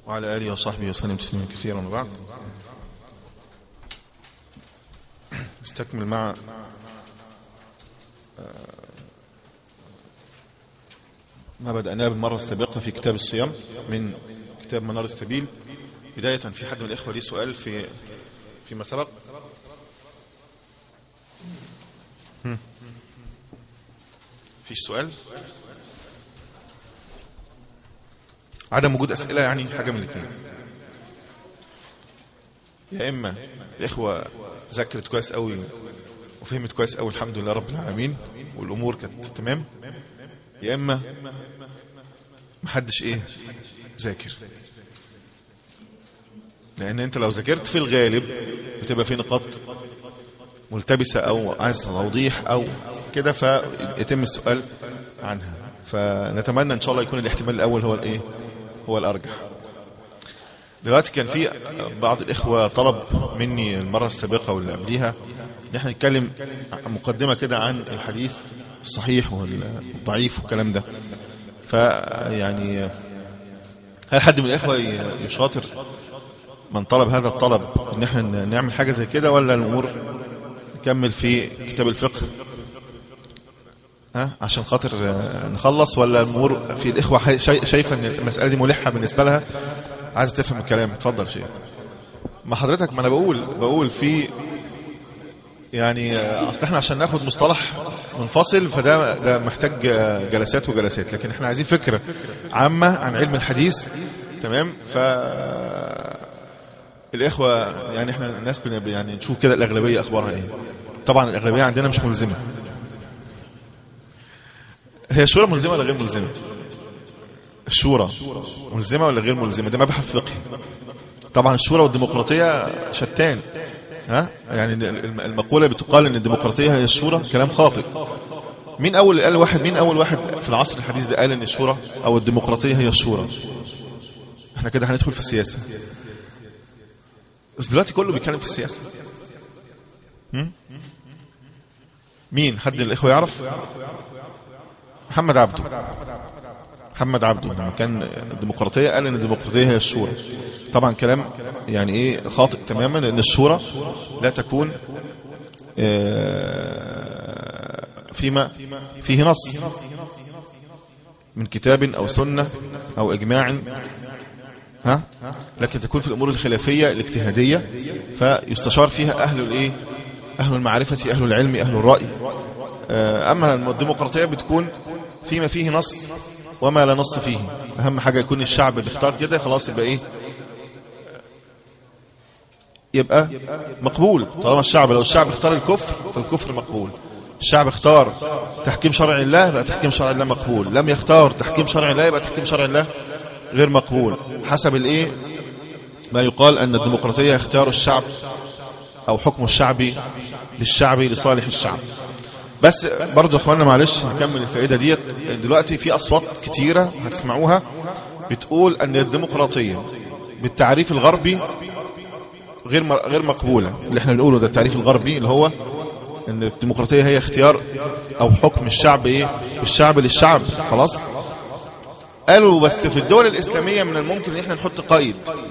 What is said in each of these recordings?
وعلى آله وصحبه وسلم تسليما كثيرا وبعد نستكمل مع ما بدأناه بالمرة السابقة في كتاب الصيام من كتاب منار السبيل بداية في حد من الإخوة لي سؤال في فيما سبق هم. فيش سؤال عدم وجود أسئلة يعني حاجة من الاثنين يا إما الإخوة ذاكرت كويس قوي وفهمت كويس قوي الحمد لله رب العالمين والأمور كانت تمام يا إما محدش إيه ذاكر لأن أنت لو ذاكرت في الغالب بتبقى في نقاط ملتبسة أو عايز توضيح أو كده فيتم السؤال عنها فنتمنى إن شاء الله يكون الاحتمال الأول هو الإيه هو الأرجح دلوقتي كان في بعض الإخوة طلب مني المرة السابقة واللي قبليها إن احنا نتكلم مقدمة كده عن الحديث الصحيح والضعيف والكلام ده فيعني هل حد من الإخوة يشاطر من طلب هذا الطلب ان احنا نعمل حاجة زي كده ولا الامور نكمل في كتاب الفقه ها عشان خاطر نخلص ولا الامور في الاخوة شايفة ان المسألة دي ملحة بالنسبة لها عايزة تفهم الكلام اتفضل شيء ما حضرتك ما انا بقول بقول في يعني اصل احنا عشان ناخد مصطلح منفصل فده ده محتاج جلسات وجلسات لكن احنا عايزين فكرة عامة عن علم الحديث تمام ف الإخوة يعني احنا الناس يعني نشوف كده الأغلبية أخبارها ايه طبعا الأغلبية عندنا مش ملزمة هي الشورى ملزمة ولا غير ملزمة الشورى ملزمة ولا غير ملزمة ده مبحث فقهي طبعا الشورى والديمقراطية شتان ها يعني المقولة بتقال ان الديمقراطية هي الشورى كلام خاطئ مين اول قال واحد مين اول واحد في العصر الحديث ده قال ان الشورى او الديمقراطية هي الشورى احنا كده هندخل في السياسة بس دلوقتي كله بيتكلم في السياسة مين حد الإخوة يعرف محمد عبده محمد عبده لما كان الديمقراطية قال ان الديمقراطية هي الشورى طبعا كلام يعني ايه خاطئ تماما لان الشورى لا تكون فيما فيه نص من كتاب او سنة او اجماع ها لكن تكون في الأمور الخلافية الاجتهادية فيستشار فيها أهل الإيه أهل المعرفة أهل العلم أهل الرأي أما الديمقراطية بتكون فيما فيه نص وما لا نص فيه أهم حاجة يكون الشعب اللي اختار كده خلاص يبقى إيه يبقى مقبول طالما الشعب لو الشعب اختار الكفر فالكفر مقبول الشعب اختار تحكيم شرع الله يبقى تحكيم شرع الله مقبول لم يختار تحكيم شرع الله يبقى تحكيم شرع الله غير مقبول حسب الايه ما يقال ان الديمقراطية اختيار الشعب او حكم الشعبي للشعب لصالح الشعب بس برضو اخوانا معلش نكمل الفائدة ديت دلوقتي في اصوات كتيرة هتسمعوها بتقول ان الديمقراطية بالتعريف الغربي غير غير مقبولة اللي احنا بنقوله ده التعريف الغربي اللي هو ان الديمقراطية هي اختيار او حكم الشعب ايه الشعب للشعب خلاص قالوا بس في الدول الإسلامية من الممكن ان احنا نحط قيد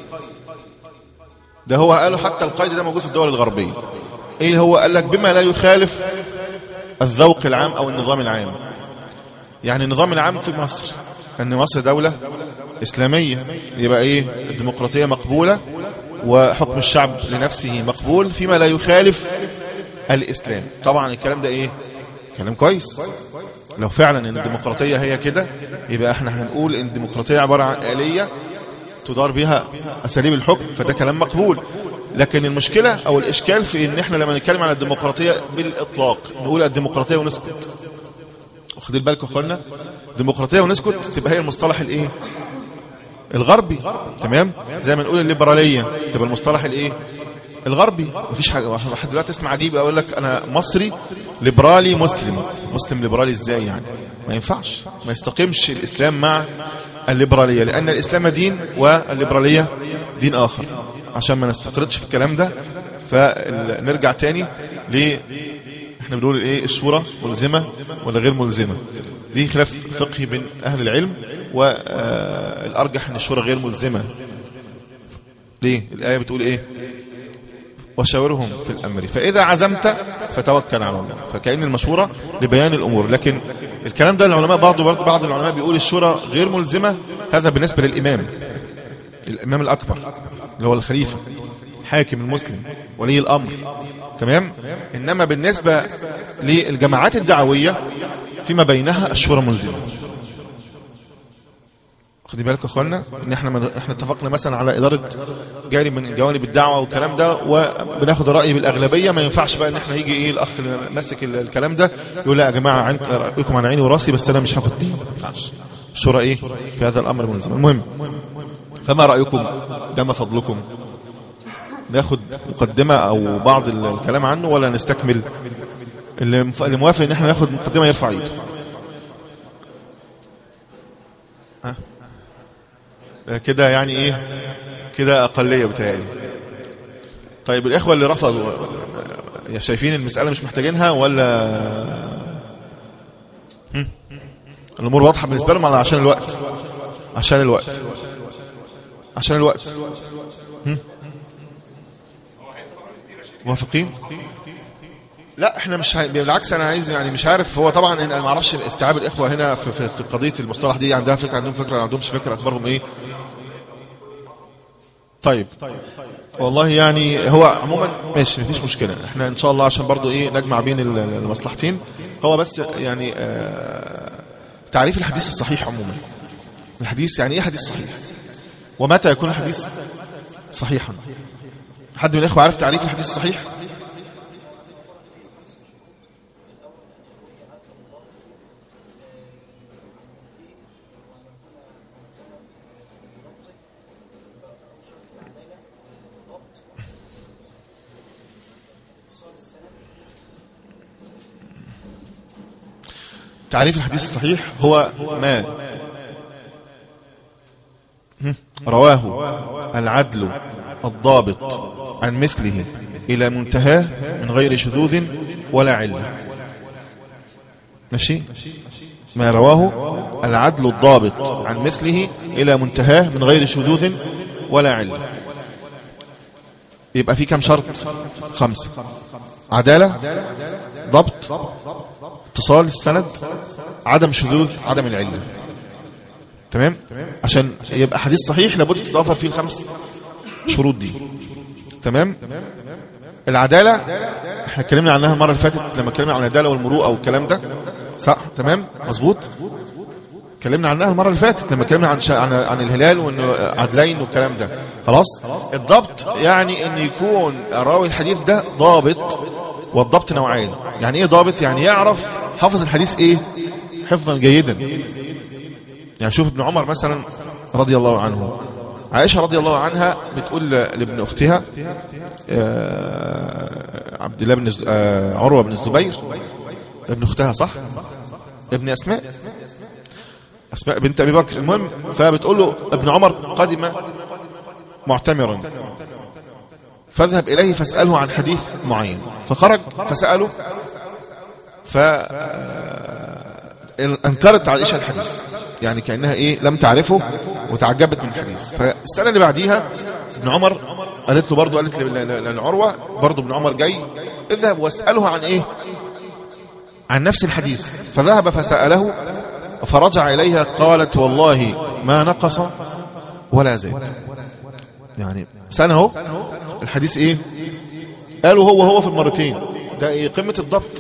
ده هو قالوا حتى القيد ده موجود في الدول الغربية ايه هو قال لك بما لا يخالف الذوق العام او النظام العام يعني النظام العام في مصر ان مصر دولة إسلامية يبقى ايه الديمقراطية مقبولة وحكم الشعب لنفسه مقبول فيما لا يخالف الإسلام طبعا الكلام ده ايه كلام كويس لو فعلا ان الديمقراطية هي كده يبقى احنا هنقول ان الديمقراطية عبارة عن آلية تدار بها أساليب الحكم فده كلام مقبول لكن المشكلة او الاشكال في ان احنا لما نتكلم عن الديمقراطية بالاطلاق نقول الديمقراطية ونسكت واخدين بالكم اخوانا ديمقراطية ونسكت تبقى هي المصطلح الايه الغربي تمام زي ما نقول الليبرالية تبقى المصطلح الايه الغربي مفيش حاجة واحد دلوقتي اسمع عجيب اقول لك انا مصري ليبرالي مسلم مسلم ليبرالي ازاي يعني ما ينفعش ما يستقيمش الاسلام مع الليبرالية لان الاسلام دين والليبرالية دين اخر عشان ما نستطردش في الكلام ده فنرجع تاني ل احنا بنقول ايه الشورى ملزمة ولا غير ملزمة دي خلاف فقهي بين اهل العلم والارجح ان الشورى غير ملزمة ليه الآية بتقول ايه وشاورهم في الأمر فإذا عزمت فتوكل على الله فكأن المشورة لبيان الأمور لكن الكلام ده العلماء بعض بعض العلماء بيقول الشورى غير ملزمة هذا بالنسبة للإمام الإمام الأكبر اللي هو الخليفة حاكم المسلم ولي الأمر تمام إنما بالنسبة للجماعات الدعوية فيما بينها الشورى ملزمة خدي بالك يا اخوانا ان احنا من احنا اتفقنا مثلا على اداره جانب من جوانب الدعوه والكلام ده وبناخد الراي بالاغلبيه ما ينفعش بقى ان احنا يجي ايه الاخ اللي ماسك الكلام ده يقول لا يا جماعه عن رايكم عن عيني وراسي بس انا مش هاخد دي ما ينفعش الشورى ايه في هذا الامر ملزم المهم فما رايكم ده فضلكم ناخد مقدمه او بعض الكلام عنه ولا نستكمل اللي اللي موافق ان احنا ناخد مقدمه يرفع ايده كده يعني ايه كده اقليه بتهيألي طيب الاخوه اللي رفضوا يا شايفين المساله مش محتاجينها ولا هم؟ الامور واضحه بالنسبه لهم ولا عشان الوقت عشان الوقت عشان الوقت هم؟ موافقين لا احنا مش ع... بالعكس انا عايز يعني مش عارف هو طبعا انا ما اعرفش استيعاب الاخوه هنا في, في, في قضيه المصطلح دي عندها فكره عندهم فكره ما عندهمش فكره اخبارهم ايه طيب والله يعني هو عموما ماشي مفيش مشكله احنا ان شاء الله عشان برضو ايه نجمع بين المصلحتين هو بس يعني آه تعريف الحديث الصحيح عموما الحديث يعني ايه حديث صحيح ومتى يكون الحديث صحيحا حد من الاخوه عارف تعريف الحديث الصحيح تعريف الحديث الصحيح هو ما رواه العدل الضابط عن مثله إلى منتهاه من غير شذوذ ولا علة ماشي ما رواه العدل الضابط عن مثله إلى منتهاه من غير شذوذ ولا علة يبقى في كم شرط خمسة عدالة ضبط اتصال السند عدم شذوذ عدم العلة تمام عشان يبقى حديث صحيح لابد تتوفر فيه الخمس شروط دي تمام العدالة احنا اتكلمنا عنها المرة اللي فاتت لما اتكلمنا عن العدالة والمروءة والكلام ده صح تمام مظبوط اتكلمنا عنها المرة اللي فاتت لما اتكلمنا عن شا... عن عن الهلال وانه عدلين والكلام ده خلاص الضبط يعني ان يكون راوي الحديث ده ضابط والضبط نوعين يعني ايه ضابط يعني يعرف حافظ الحديث ايه حفظا جيدا يعني شوف ابن عمر مثلا رضي الله عنه عائشة رضي الله عنها بتقول لابن اختها عبد الله بن عروة بن الزبير ابن اختها صح ابن اسماء اسماء بنت ابي بكر المهم فبتقول له ابن عمر قدم معتمرا فاذهب إليه فاسأله عن حديث معين فخرج فسأله فأنكرت عائشة الحديث يعني كأنها إيه لم تعرفه وتعجبت من الحديث فالسنة اللي بعديها ابن عمر قالت له برضه قالت للعروة برضه ابن عمر جاي اذهب واسأله عن إيه عن نفس الحديث فذهب فسأله فرجع إليها قالت والله ما نقص ولا زاد يعني سنة اهو الحديث ايه قالوا هو هو في المرتين ده ايه قمة الضبط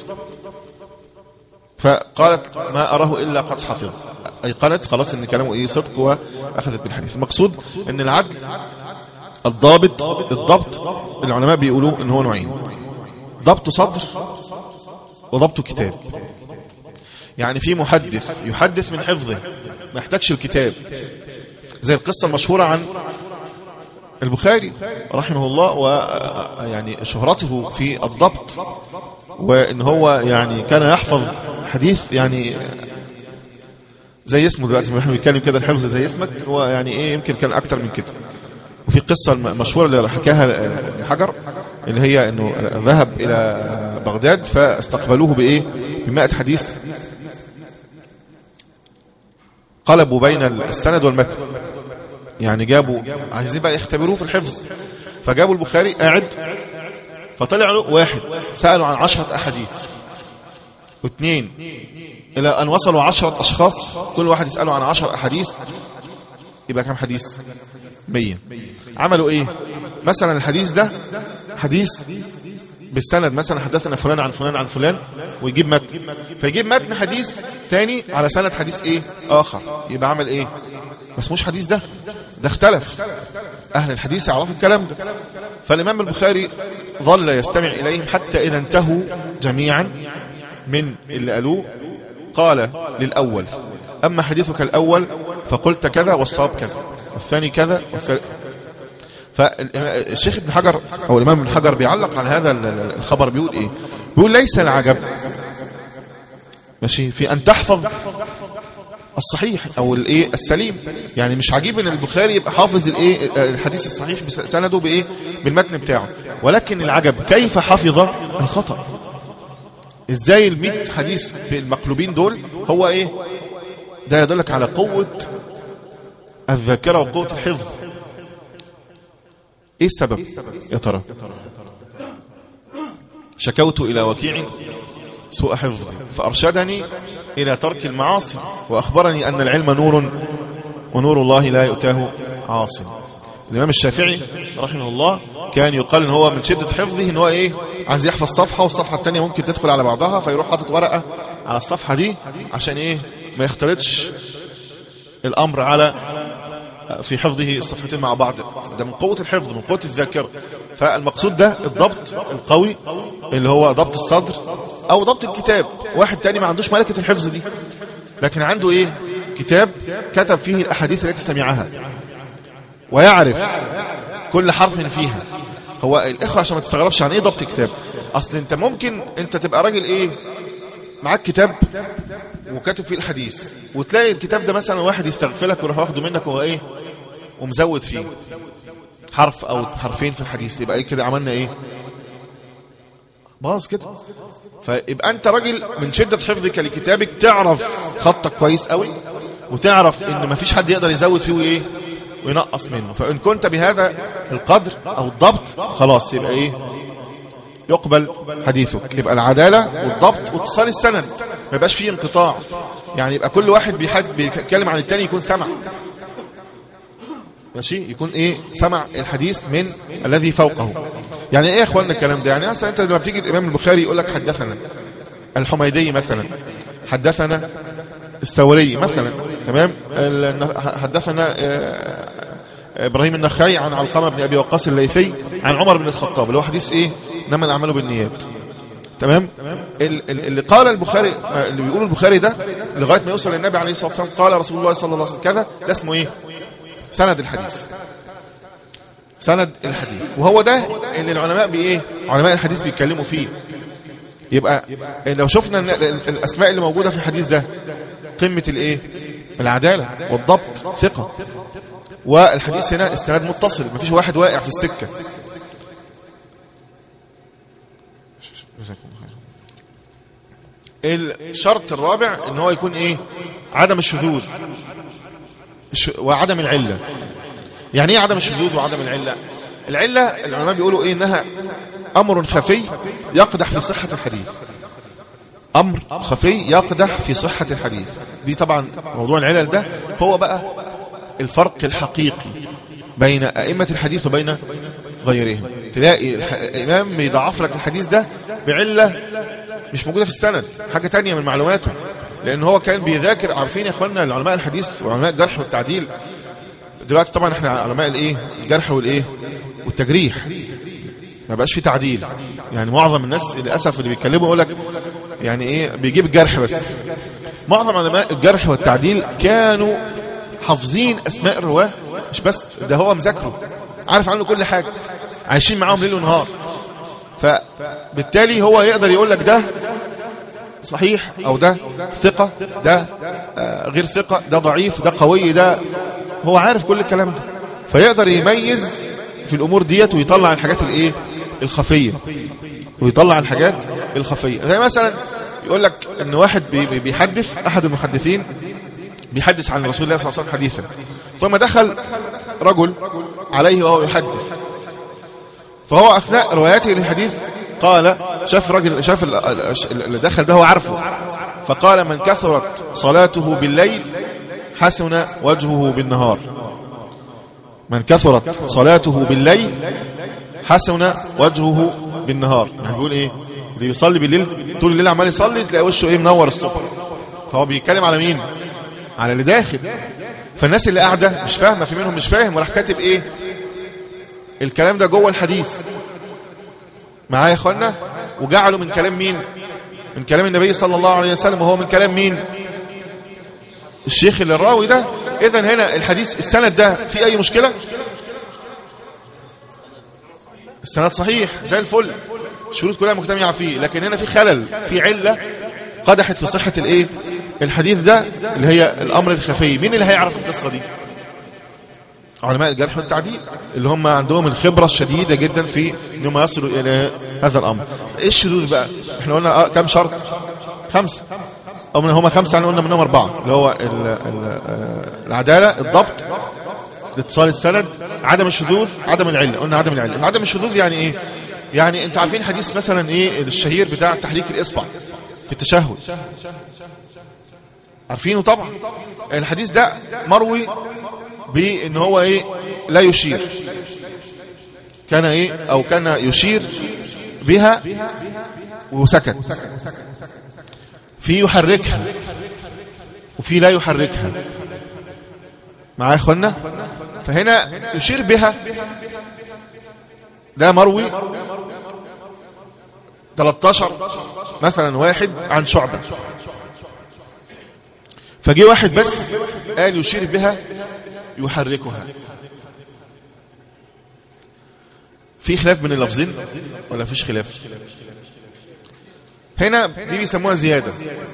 فقالت ما أراه إلا قد حفظ أي قالت خلاص ان كلامه ايه صدق وأخذت بالحديث المقصود ان العدل الضابط الضبط العلماء بيقولوا ان هو نوعين ضبط صدر وضبط كتاب يعني في محدث يحدث من حفظه ما يحتاجش الكتاب زي القصة المشهورة عن البخاري رحمه الله ويعني شهرته في الضبط وان هو يعني كان يحفظ حديث يعني زي اسمه دلوقتي ما احنا بنتكلم كده الحفظ زي اسمك هو يعني ايه يمكن كان اكتر من كده وفي قصة مشهورة اللي حكاها حجر اللي هي انه ذهب الى بغداد فاستقبلوه بايه بمائة حديث قلبوا بين السند والمتن يعني جابوا عايزين بقى يختبروه في الحفظ فجابوا البخاري قاعد فطلع له واحد سألوا عن عشرة أحاديث واثنين إلى أن وصلوا عشرة أشخاص كل واحد يسألوا عن عشر أحاديث يبقى كم حديث مية عملوا إيه مثلا الحديث ده حديث بالسند مثلا حدثنا فلان عن فلان عن فلان ويجيب متن فيجيب متن حديث تاني على سند حديث ايه اخر يبقى عمل ايه ما اسموش حديث ده ده اختلف اهل الحديث يعرفوا الكلام ده فالامام البخاري ظل يستمع اليهم حتى اذا انتهوا جميعا من اللي قالوه قال للاول اما حديثك الاول فقلت كذا والصواب كذا والثاني كذا والثالث فالشيخ ابن حجر او الامام ابن حجر بيعلق على هذا الخبر بيقول ايه بيقول ليس العجب ماشي في ان تحفظ الصحيح او الايه السليم يعني مش عجيب ان البخاري يبقى حافظ الايه الحديث الصحيح بسنده بايه بالمتن بتاعه ولكن العجب كيف حفظ الخطا ازاي ال حديث بالمقلوبين دول هو ايه ده يدلك على قوه الذاكره وقوه الحفظ ايه السبب يا ترى شكوت الى وكيع سوء حفظي فارشدني الى ترك المعاصي واخبرني ان العلم نور ونور الله لا يؤتاه عاصم الامام الشافعي رحمه الله كان يقال ان هو من شده حفظه ان هو ايه عايز يحفظ صفحه والصفحه الثانيه ممكن تدخل على بعضها فيروح حاطط ورقه على الصفحه دي عشان ايه ما يختلطش الامر على في حفظه الصفحتين مع بعض ده من قوة الحفظ من قوة الذاكرة فالمقصود ده الضبط القوي اللي هو ضبط الصدر او ضبط الكتاب واحد تاني ما عندوش ملكة الحفظ دي لكن عنده ايه كتاب كتب فيه الاحاديث التي سمعها ويعرف كل حرف فيها هو الاخوة عشان ما تستغربش عن ايه ضبط كتاب اصل انت ممكن انت تبقى راجل ايه معاك كتاب وكاتب فيه الحديث وتلاقي الكتاب ده مثلا واحد يستغفلك ويروح واخده منك وهو ايه ومزود فيه حرف او حرفين في الحديث يبقى ايه كده عملنا ايه باظ كده فيبقى انت راجل من شدة حفظك لكتابك تعرف خطك كويس قوي وتعرف ان مفيش حد يقدر يزود فيه وايه وينقص منه فان كنت بهذا القدر او الضبط خلاص يبقى ايه يقبل حديثك يبقى العدالة والضبط واتصال السند ما يبقاش فيه انقطاع يعني يبقى كل واحد بيحد بيتكلم عن التاني يكون سمع ماشي يكون ايه سمع الحديث من الذي فوقه يعني ايه يا اخواننا الكلام ده يعني مثلا انت لما بتيجي الامام البخاري يقول لك حدثنا الحميدي مثلا حدثنا الثوري مثلا تمام حدثنا ابراهيم النخعي عن علقمه بن ابي وقاص الليثي عن عمر بن الخطاب اللي هو حديث ايه انما الاعمال بالنيات تمام اللي قال البخاري اللي بيقول البخاري ده لغايه ما يوصل للنبي عليه الصلاه والسلام قال رسول الله صلى الله عليه وسلم كذا ده اسمه ايه سند الحديث سند الحديث وهو ده اللي العلماء بايه علماء الحديث بيتكلموا فيه يبقى لو شفنا الاسماء اللي موجوده في الحديث ده قمه الايه العداله والضبط ثقه والحديث هنا استناد متصل مفيش واحد واقع في السكه الشرط الرابع ان هو يكون ايه عدم الشذوذ وعدم العله يعني ايه عدم الشذوذ وعدم العله العله العلماء بيقولوا ايه انها امر خفي يقدح في صحه الحديث امر خفي يقدح في صحه الحديث دي طبعا موضوع العلل ده هو بقى الفرق الحقيقي بين ائمه الحديث وبين غيرهم تلاقي الامام بيضعف لك الحديث ده بعله مش موجوده في السند حاجه تانية من معلوماته لان هو كان بيذاكر عارفين يا اخوانا العلماء الحديث وعلماء الجرح والتعديل دلوقتي طبعا احنا علماء الايه الجرح والايه والتجريح ما بقاش في تعديل يعني معظم الناس للاسف اللي بيتكلموا يقول لك يعني ايه بيجيب الجرح بس معظم علماء الجرح والتعديل كانوا حافظين اسماء الرواه مش بس ده هو مذاكره عارف عنه كل حاجه عايشين معاهم ليل ونهار فبالتالي هو يقدر يقول لك ده صحيح او ده ثقة ده آه غير ثقة ده ضعيف ده قوي ده هو عارف كل الكلام ده فيقدر يميز في الامور ديت ويطلع الحاجات الايه الخفية ويطلع الحاجات الخفية زي مثلا يقول لك ان واحد بيحدث احد المحدثين بيحدث عن رسول الله صلى الله عليه وسلم حديثا ثم دخل رجل عليه وهو يحدث فهو أثناء روايته للحديث قال شاف رجل شاف اللي دخل ده هو عارفه فقال من كثرت صلاته بالليل حسن وجهه بالنهار من كثرت صلاته بالليل حسن وجهه بالنهار يعني بيقول ايه اللي بيصلي بالليل طول الليل عمال يصلي تلاقي وشه ايه منور الصبح فهو بيتكلم على مين على اللي داخل فالناس اللي قاعده مش فاهمه في منهم مش فاهم وراح كاتب ايه الكلام ده جوه الحديث معايا يا اخوانا وجعله من كلام مين من كلام النبي صلى الله عليه وسلم وهو من كلام مين الشيخ اللي الراوي ده اذا هنا الحديث السند ده في اي مشكله السند صحيح زي الفل الشروط كلها مجتمعه فيه لكن هنا في خلل في عله قدحت في صحه الايه الحديث ده اللي هي الامر الخفي مين اللي هيعرف القصه دي علماء الجرح والتعديل اللي هم عندهم الخبرة الشديدة جدا في انهم يصلوا الى هذا الامر ايه الشذوذ بقى احنا قلنا آه كم شرط خمسة او من هم خمسة يعني قلنا منهم اربعة اللي هو ال ال العدالة الضبط اتصال السند عدم الشذوذ عدم العلة قلنا عدم العلة عدم الشذوذ يعني ايه يعني انتوا عارفين حديث مثلا ايه الشهير بتاع تحريك الاصبع في التشهد عارفينه طبعا الحديث ده مروي بان هو ايه لا يشير كان ايه او كان يشير بها وسكت في يحركها وفي لا يحركها معايا يا اخوانا فهنا يشير بها ده مروي 13 مثلا واحد عن شعبة فجي واحد بس قال يشير بها يحركها في خلاف بين اللفظين ولا فيش خلاف هنا دي بيسموها زيادة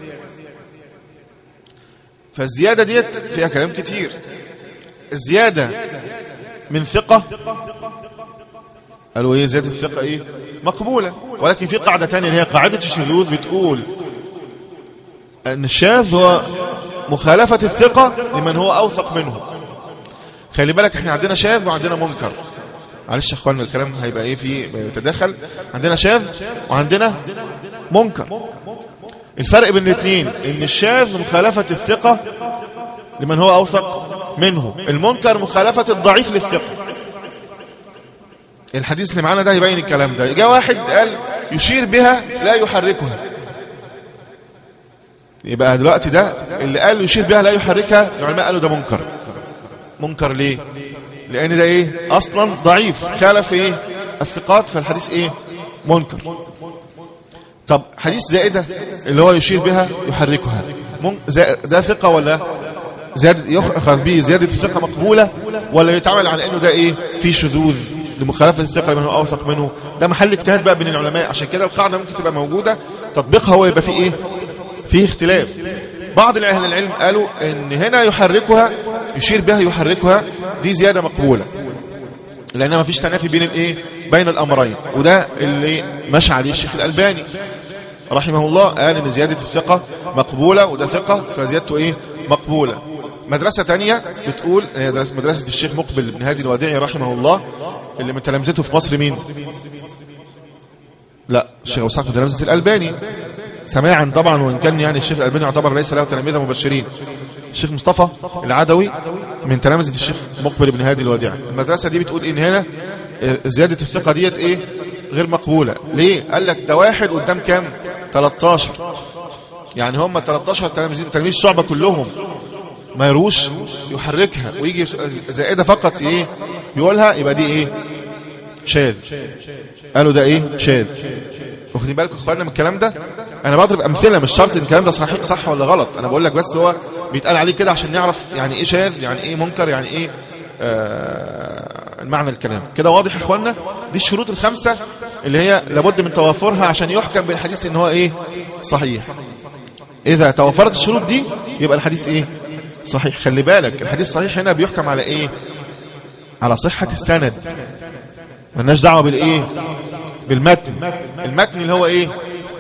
فالزيادة ديت فيها كلام كتير الزيادة من ثقة قالوا ايه زيادة الثقة ايه مقبولة ولكن في قاعدة تانية اللي هي قاعدة الشذوذ بتقول ان الشاذ هو مخالفة الثقة لمن هو اوثق منه خلي بالك احنا عندنا شاذ وعندنا منكر معلش يا اخوانا الكلام هيبقى ايه فيه يتداخل عندنا شاذ وعندنا منكر الفرق بين الاثنين ان الشاذ مخالفة الثقة لمن هو اوثق منه المنكر مخالفة الضعيف للثقة الحديث اللي معانا ده يبين الكلام ده جاء واحد قال يشير بها لا يحركها يبقى دلوقتي ده اللي قال يشير بها لا يحركها العلماء قالوا ده منكر منكر ليه لان ده ايه اصلا ضعيف خالف ايه الثقات فالحديث ايه منكر طب حديث زائدة اللي هو يشير بها يحركها ده ثقة ولا زيادة يؤخذ به زيادة الثقة مقبولة ولا يتعامل على انه ده ايه في شذوذ لمخالفة الثقة لمن هو اوثق منه ده محل اجتهاد بقى بين العلماء عشان كده القاعدة ممكن تبقى موجودة تطبيقها هو يبقى فيه ايه فيه اختلاف بعض اهل العلم قالوا ان هنا يحركها يشير بها يحركها دي زيادة مقبولة لأنها ما فيش تنافي بين الايه بين الأمرين وده اللي مشى عليه الشيخ الألباني رحمه الله قال ان زيادة الثقة مقبولة وده ثقة فزيادته ايه مقبولة مدرسة تانية بتقول مدرسة الشيخ مقبل بن هادي الوديعي رحمه الله اللي من تلامذته في مصر مين لا الشيخ وسعك من تلامذة الألباني سماعا طبعا وإن كان يعني الشيخ الألباني يعتبر ليس له تلاميذ مبشرين الشيخ مصطفى العدوي من تلامذة الشيخ مقبل بن هادي الوديعي المدرسة دي بتقول ان هنا زيادة الثقة ديت ايه غير مقبولة ليه قال لك ده واحد قدام كام 13 يعني هم 13 تلاميذ تلاميذ الشعبة كلهم ما يروش يحركها ويجي زائدة فقط ايه يقولها يبقى دي ايه شاذ قالوا ده ايه شاذ واخدين بالكم اخواننا من الكلام ده انا بضرب امثله مش شرط ان الكلام ده صحيح صح ولا غلط انا بقول لك بس هو بيتقال عليه كده عشان نعرف يعني ايه شاذ يعني ايه منكر يعني ايه آه المعنى الكلام كده واضح يا اخواننا دي الشروط الخمسه اللي هي لابد من توافرها عشان يحكم بالحديث ان هو ايه صحيح اذا توفرت الشروط دي يبقى الحديث ايه صحيح خلي بالك الحديث صحيح هنا بيحكم على ايه على صحة السند ملناش دعوة بالايه بالمتن المتن اللي هو ايه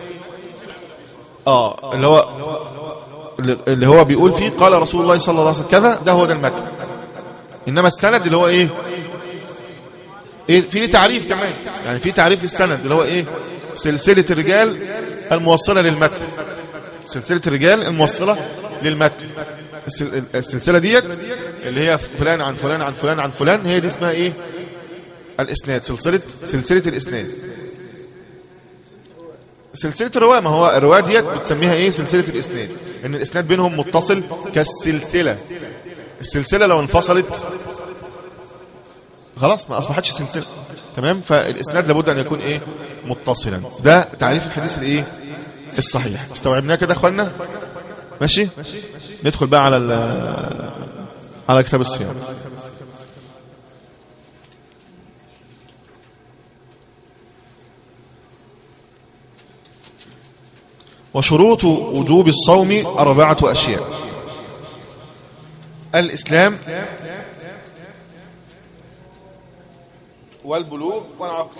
اه اللي هو اللي هو بيقول فيه قال رسول الله صلى الله عليه وسلم كذا ده هو ده المتن انما السند اللي هو ايه ايه في ليه تعريف كمان يعني في تعريف للسند اللي هو ايه سلسله الرجال الموصله للمتن سلسله الرجال الموصله للمتن السل- السلسله ديت اللي هي فلان عن فلان عن فلان عن فلان هي دي اسمها ايه الاسناد سلسله سلسله الاسناد سلسله الرواه ما هو الرواه ديت بتسميها ايه سلسله الاسناد ان الاسناد بينهم متصل كالسلسله السلسله لو انفصلت خلاص ما اصبحتش سلسله تمام فالاسناد لابد ان يكون ايه متصلا ده تعريف الحديث الايه الصحيح استوعبناه كده يا اخوانا ماشي ندخل بقى على ال- على كتاب الصيام وشروط وجوب الصوم أربعة أشياء الإسلام والبلوغ والعقل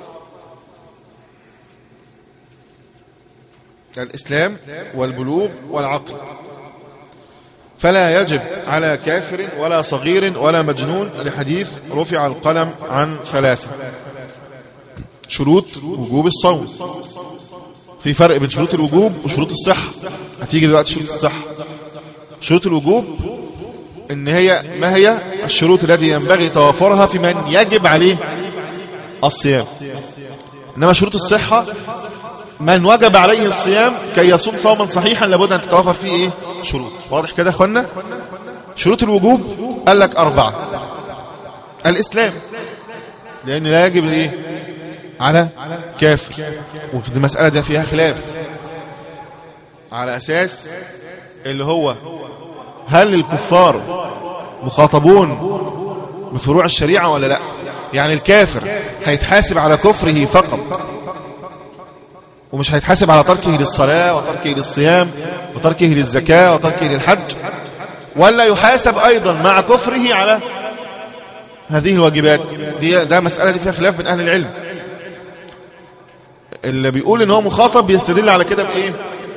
الإسلام والبلوغ والعقل فلا يجب على كافر ولا صغير ولا مجنون لحديث رفع القلم عن ثلاثة شروط وجوب الصوم في فرق بين شروط الوجوب وشروط الصحة هتيجي دلوقتي شروط الصحة شروط الوجوب ان هي ما هي الشروط التي ينبغي توافرها في من يجب عليه الصيام انما شروط الصحة من وجب عليه الصيام كي يصوم صوما صحيحا لابد ان تتوافر فيه ايه شروط واضح كده يا اخوانا شروط الوجوب قال لك اربعة الاسلام لان لا يجب ايه على كافر وفي المسألة دي فيها خلاف على أساس اللي هو هل الكفار مخاطبون بفروع الشريعة ولا لا يعني الكافر هيتحاسب على كفره فقط ومش هيتحاسب على تركه للصلاة وتركه للصيام وتركه للزكاة وتركه للحج ولا يحاسب أيضا مع كفره على هذه الواجبات دي ده مسألة دي فيها خلاف بين أهل العلم اللي بيقول ان هو مخاطب بيستدل على كده بايه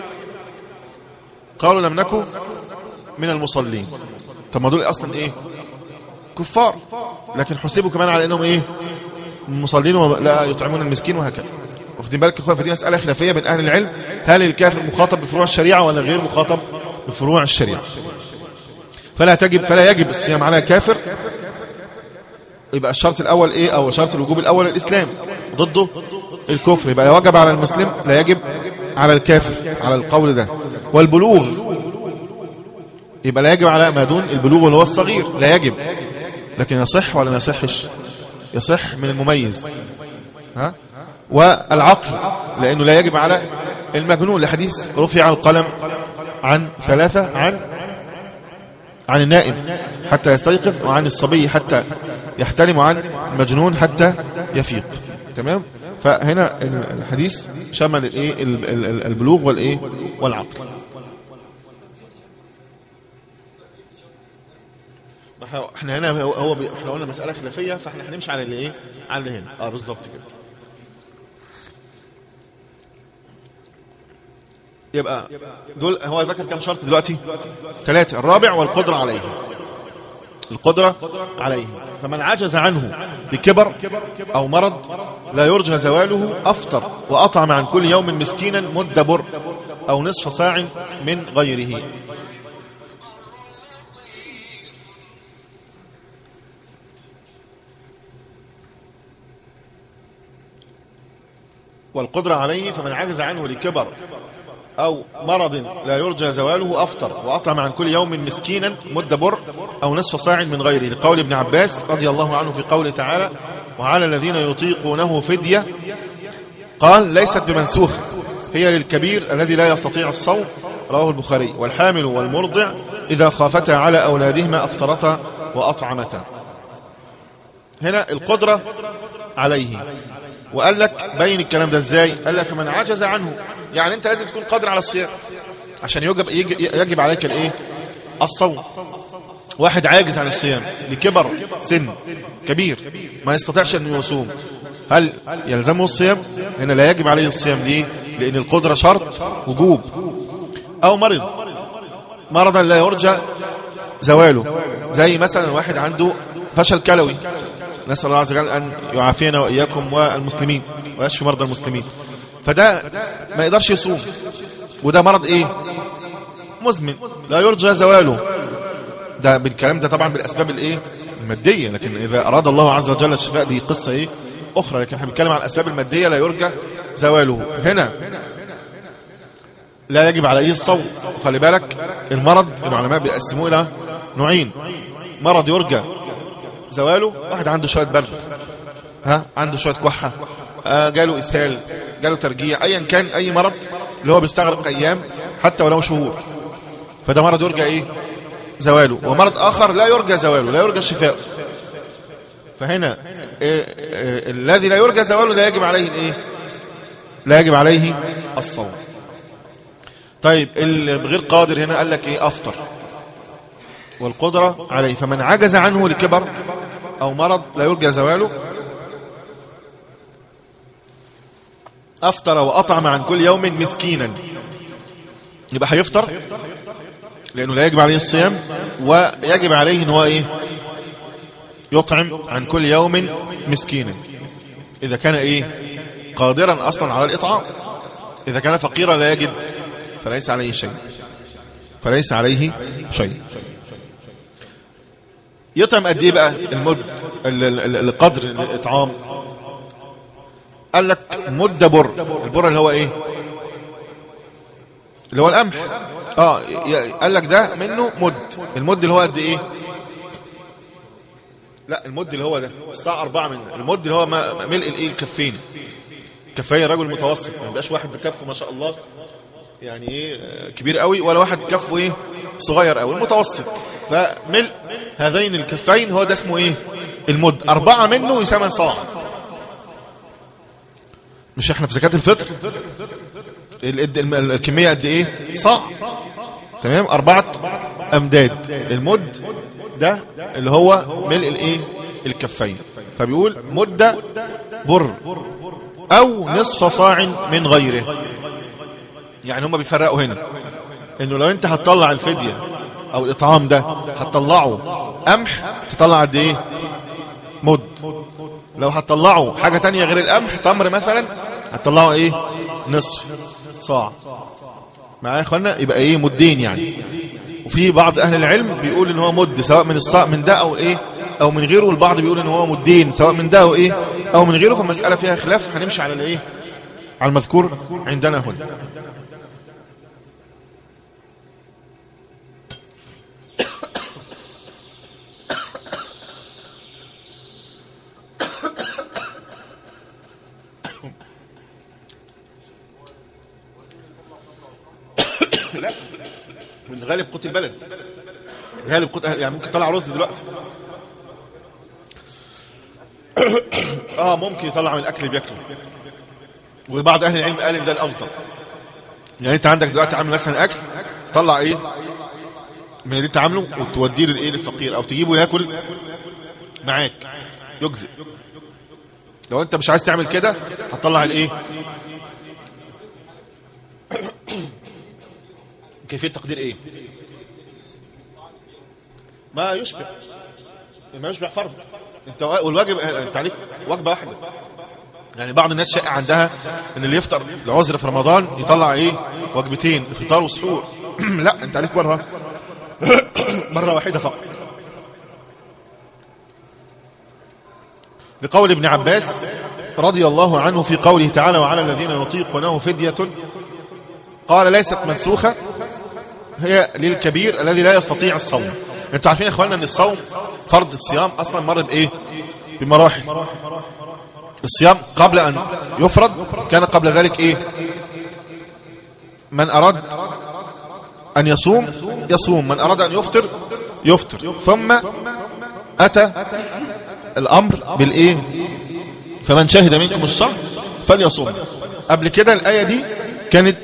قالوا لم نكن من المصلين طب ما دول اصلا ايه كفار لكن حسبوا كمان على انهم ايه مصلين ولا يطعمون المسكين وهكذا واخدين بالك يا اخويا فدي مساله خلافيه بين اهل العلم هل الكافر مخاطب بفروع الشريعه ولا غير مخاطب بفروع الشريعه فلا تجب فلا يجب الصيام على كافر يبقى الشرط الاول ايه او شرط الوجوب الاول الاسلام ضده الكفر يبقى لا وجب على المسلم لا يجب على الكافر على القول ده والبلوغ يبقى لا يجب على ما دون البلوغ اللي هو الصغير لا يجب لكن يصح ولا ما يصحش يصح من المميز ها والعقل لانه لا يجب على المجنون لحديث رفع القلم عن ثلاثة عن عن النائم حتى يستيقظ وعن الصبي حتى يحتلم وعن المجنون حتى يفيق تمام فهنا الحديث شمل الايه ال- ال- ال- البلوغ والايه والعقل ما احنا- احنا هنا هو هو بي- احنا قلنا مساله خلافيه فاحنا هنمشي على اللي ايه على اللي هنا اه بالظبط كده يبقى دول هو ذكر كم شرط دلوقتي ثلاثة الرابع والقدرة عليه القدرة عليه فمن عجز عنه بكبر أو مرض لا يرجى زواله أفطر وأطعم عن كل يوم مسكينا مد بر أو نصف صاع من غيره والقدرة عليه فمن عجز عنه لكبر أو مرض لا يرجى زواله أفطر وأطعم عن كل يوم مسكينا مد بر أو نصف صاع من غيره لقول ابن عباس رضي الله عنه في قوله تعالى وعلى الذين يطيقونه فدية قال ليست بمنسوخة هي للكبير الذي لا يستطيع الصوم رواه البخاري والحامل والمرضع إذا خافتا على أولادهما أفطرتا وأطعمتا هنا القدرة عليه وقال لك بين الكلام ده ازاي قال لك من عجز عنه يعني انت لازم تكون قادر على الصيام عشان يجب, يجب, يجب عليك الايه الصوم واحد عاجز عن الصيام لكبر سن كبير ما يستطيعش انه يصوم هل يلزمه الصيام هنا لا يجب عليه الصيام ليه لان القدرة شرط وجوب او مرض مرضا لا يرجى زواله زي مثلا واحد عنده فشل كلوي نسأل الله عز وجل أن يعافينا وإياكم والمسلمين ويشفي مرضى المسلمين فده ما يقدرش يصوم وده مرض ايه مزمن لا يرجى زواله ده بالكلام ده طبعا بالاسباب الايه الماديه لكن اذا اراد الله عز وجل الشفاء دي قصه ايه اخرى لكن احنا بنتكلم عن الاسباب الماديه لا يرجى زواله هنا لا يجب عليه الصوم وخلي بالك المرض العلماء بيقسموه الى نوعين مرض يرجى زواله واحد عنده شويه برد ها عنده شويه كحه آه جاله اسهال جاله ترجيع ايا كان اي مرض اللي هو بيستغرق ايام حتى ولو شهور فده مرض يرجى ايه زواله ومرض اخر لا يرجى زواله لا يرجى شفاءه فهنا إيه إيه الذي لا يرجى زواله لا يجب عليه الايه لا يجب عليه الصوم طيب اللي غير قادر هنا قال لك ايه افطر والقدرة عليه فمن عجز عنه لكبر او مرض لا يرجى زواله افطر واطعم عن كل يوم مسكينا يبقى هيفطر لانه لا يجب عليه الصيام ويجب عليه ان هو ايه يطعم عن كل يوم مسكينا اذا كان ايه قادرا اصلا على الاطعام اذا كان فقيرا لا يجد فليس عليه شيء فليس عليه شيء يطعم قد ايه بقى المد القدر الاطعام قال لك مد بر البر اللي هو ايه اللي هو القمح اه قال لك ده منه مد المد اللي هو قد ايه لا المد اللي هو ده الساعة أربعة من المد اللي هو ملء الايه الكفين كفاية رجل متوسط ما يبقاش واحد بكفه ما شاء الله يعني ايه كبير قوي ولا واحد كفه ايه صغير قوي المتوسط فملء هذين الكفين هو ده اسمه ايه المد أربعة منه يسمى صاع مش احنا في زكاة الفطر الكمية قد ايه صاع تمام أربعة أمداد المد ده اللي هو ملء الايه الكفين فبيقول مدة بر أو نصف صاع من غيره يعني هم بيفرقوا هنا انه لو انت هتطلع الفدية او الاطعام ده هتطلعه قمح تطلع قد ايه مد لو هتطلعه حاجة تانية غير القمح تمر مثلا هتطلعه ايه نصف صاع معايا يا اخوانا يبقى ايه مدين يعني وفي بعض اهل العلم بيقول ان هو مد سواء من الصاع من ده او ايه او من غيره والبعض بيقول ان هو مدين سواء من ده او ايه او من غيره فالمسألة فيها خلاف هنمشي على الايه على المذكور عندنا هنا لا من غالب قوت البلد غالب قوت يعني ممكن طلع رز دلوقتي اه ممكن يطلع من الاكل اللي بياكله وبعض اهل العلم قال ان ده الافضل يعني انت عندك دلوقتي عامل مثلا اكل تطلع ايه من اللي انت عامله وتوديه للايه للفقير او تجيبه ياكل معاك يجزئ لو انت مش عايز تعمل كده هتطلع الايه كيفية تقدير ايه ما يشبع ما يشبع فرض انت والواجب انت عليك وجبه واحده يعني بعض الناس شائع عندها ان اللي يفطر لعذر في رمضان يطلع ايه وجبتين فطار وسحور لا انت عليك مره مره واحده فقط لقول ابن عباس رضي الله عنه في قوله تعالى وعلى الذين يطيقونه فدية قال ليست منسوخة هي للكبير الذي لا يستطيع الصوم انتوا عارفين يا اخوانا ان الصوم فرض الصيام اصلا مر بايه بمراحل الصيام قبل ان يفرض كان قبل ذلك ايه من اراد ان يصوم يصوم من اراد ان يفطر يفطر ثم اتى الامر بالايه فمن شهد منكم الشهر فليصوم قبل كده الايه دي كانت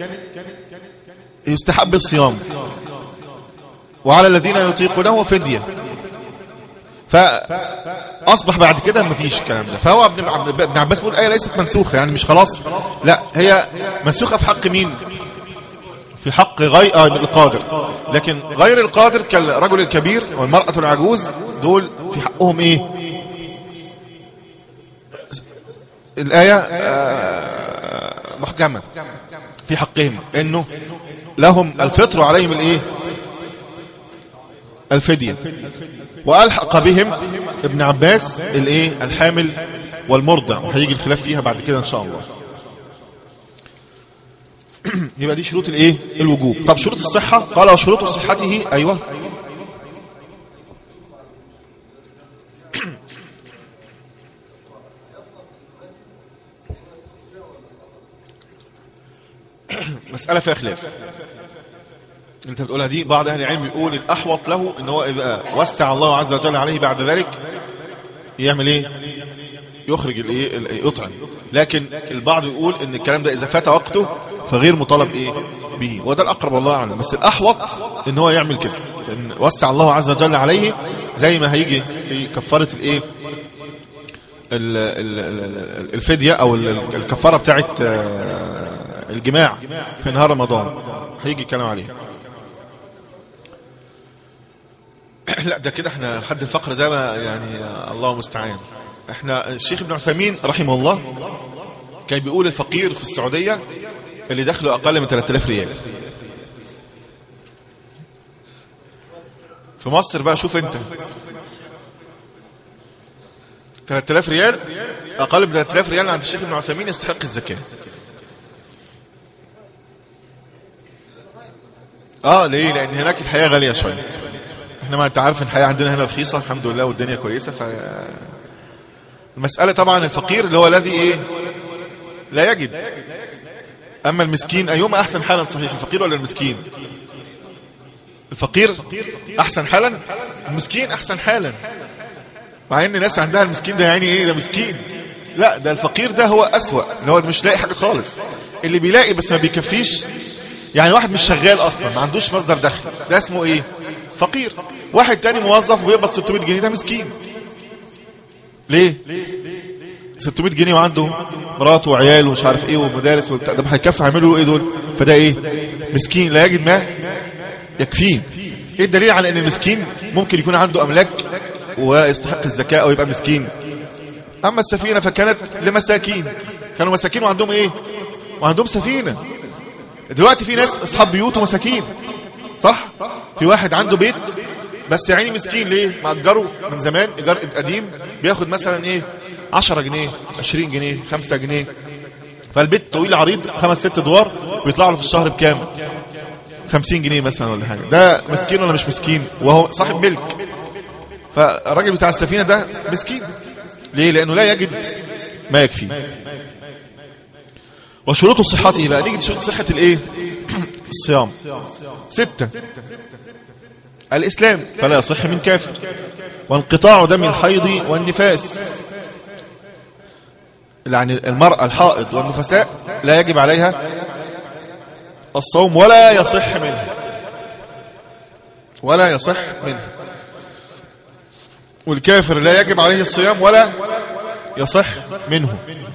يستحب الصيام وعلى الذين يطيقونه فدية فأصبح بعد كده مفيش الكلام ده فهو ابن ابن عباس بيقول الآية ليست منسوخة يعني مش خلاص لا هي منسوخة في حق مين في حق غير القادر لكن غير القادر كالرجل الكبير والمرأة العجوز دول في حقهم ايه الآية آه، محكمة في حقهم انه لهم الفطر عليهم الايه الفدية والحق بهم ابن عباس الايه الحامل والمرضع وهيجي الخلاف فيها بعد كده ان شاء الله يبقى دي شروط الايه الوجوب طب شروط الصحة قال وشروط صحته ايوه مسألة فيها خلاف انت بتقولها دي بعض اهل العلم بيقول الاحوط له ان هو اذا وسع الله عز وجل عليه بعد ذلك يعمل ايه يخرج الايه يطعم لكن البعض يقول ان الكلام ده اذا فات وقته فغير مطالب ايه به وده الاقرب والله اعلم بس الاحوط ان هو يعمل كده ان وسع الله عز وجل عليه زي ما هيجي في كفاره الايه ال- ال- ال- الفديه او ال- الكفاره بتاعت آه، الجماع في نهار رمضان هيجي الكلام عليه لا ده كده احنا حد الفقر ده ما يعني آه، الله المستعان احنا الشيخ ابن عثيمين رحمه الله كان بيقول الفقير في السعودية اللي دخله اقل من 3000 ريال في مصر بقى شوف انت 3000 ريال اقل من 3000 ريال عند الشيخ ابن عثيمين يستحق الزكاة اه ليه لان هناك الحياة غالية شوية احنا ما انت عارف الحياة عندنا هنا رخيصة الحمد لله والدنيا كويسة ف المسألة طبعا الفقير اللي هو الذي ايه لا يجد اما المسكين ايهما احسن حالا صحيح الفقير ولا المسكين الفقير احسن حالا المسكين احسن حالا مع ان الناس عندها المسكين ده يعني ايه ده مسكين لا ده الفقير ده هو اسوأ اللي هو مش لاقي حاجة خالص اللي بيلاقي بس ما بيكفيش يعني واحد مش شغال اصلا ما عندوش مصدر دخل ده اسمه ايه فقير واحد تاني موظف وبيقبض 600 جنيه ده مسكين ليه 600 جنيه وعنده مراته وعياله ومش عارف ايه ومدارس وبتاع ده هيكفي هيعملوا ايه دول فده ايه مسكين لا يجد ما يكفيه ايه الدليل على ان المسكين ممكن يكون عنده املاك ويستحق الزكاه او يبقى مسكين اما السفينه فكانت لمساكين كانوا مساكين وعندهم ايه وعندهم سفينه دلوقتي في ناس اصحاب بيوت ومساكين صح في واحد عنده بيت بس يا عيني مسكين ليه مأجره من زمان ايجار قديم بياخد مثلا ايه 10 جنيه 20 جنيه 5 جنيه فالبيت طويل عريض خمس ست ادوار بيطلع له في الشهر بكام 50 جنيه مثلا ولا حاجه ده مسكين ولا مش مسكين وهو صاحب ملك فالراجل بتاع السفينه ده مسكين ليه لانه لا يجد ما يكفيه وشروط صحته بقى نيجي شروط صحه الايه الصيام ستة الإسلام فلا يصح من كافر وانقطاع دم الحيض والنفاس يعني المرأة الحائض والنفساء لا يجب عليها الصوم ولا يصح منها ولا يصح منها والكافر لا يجب عليه الصيام ولا يصح منه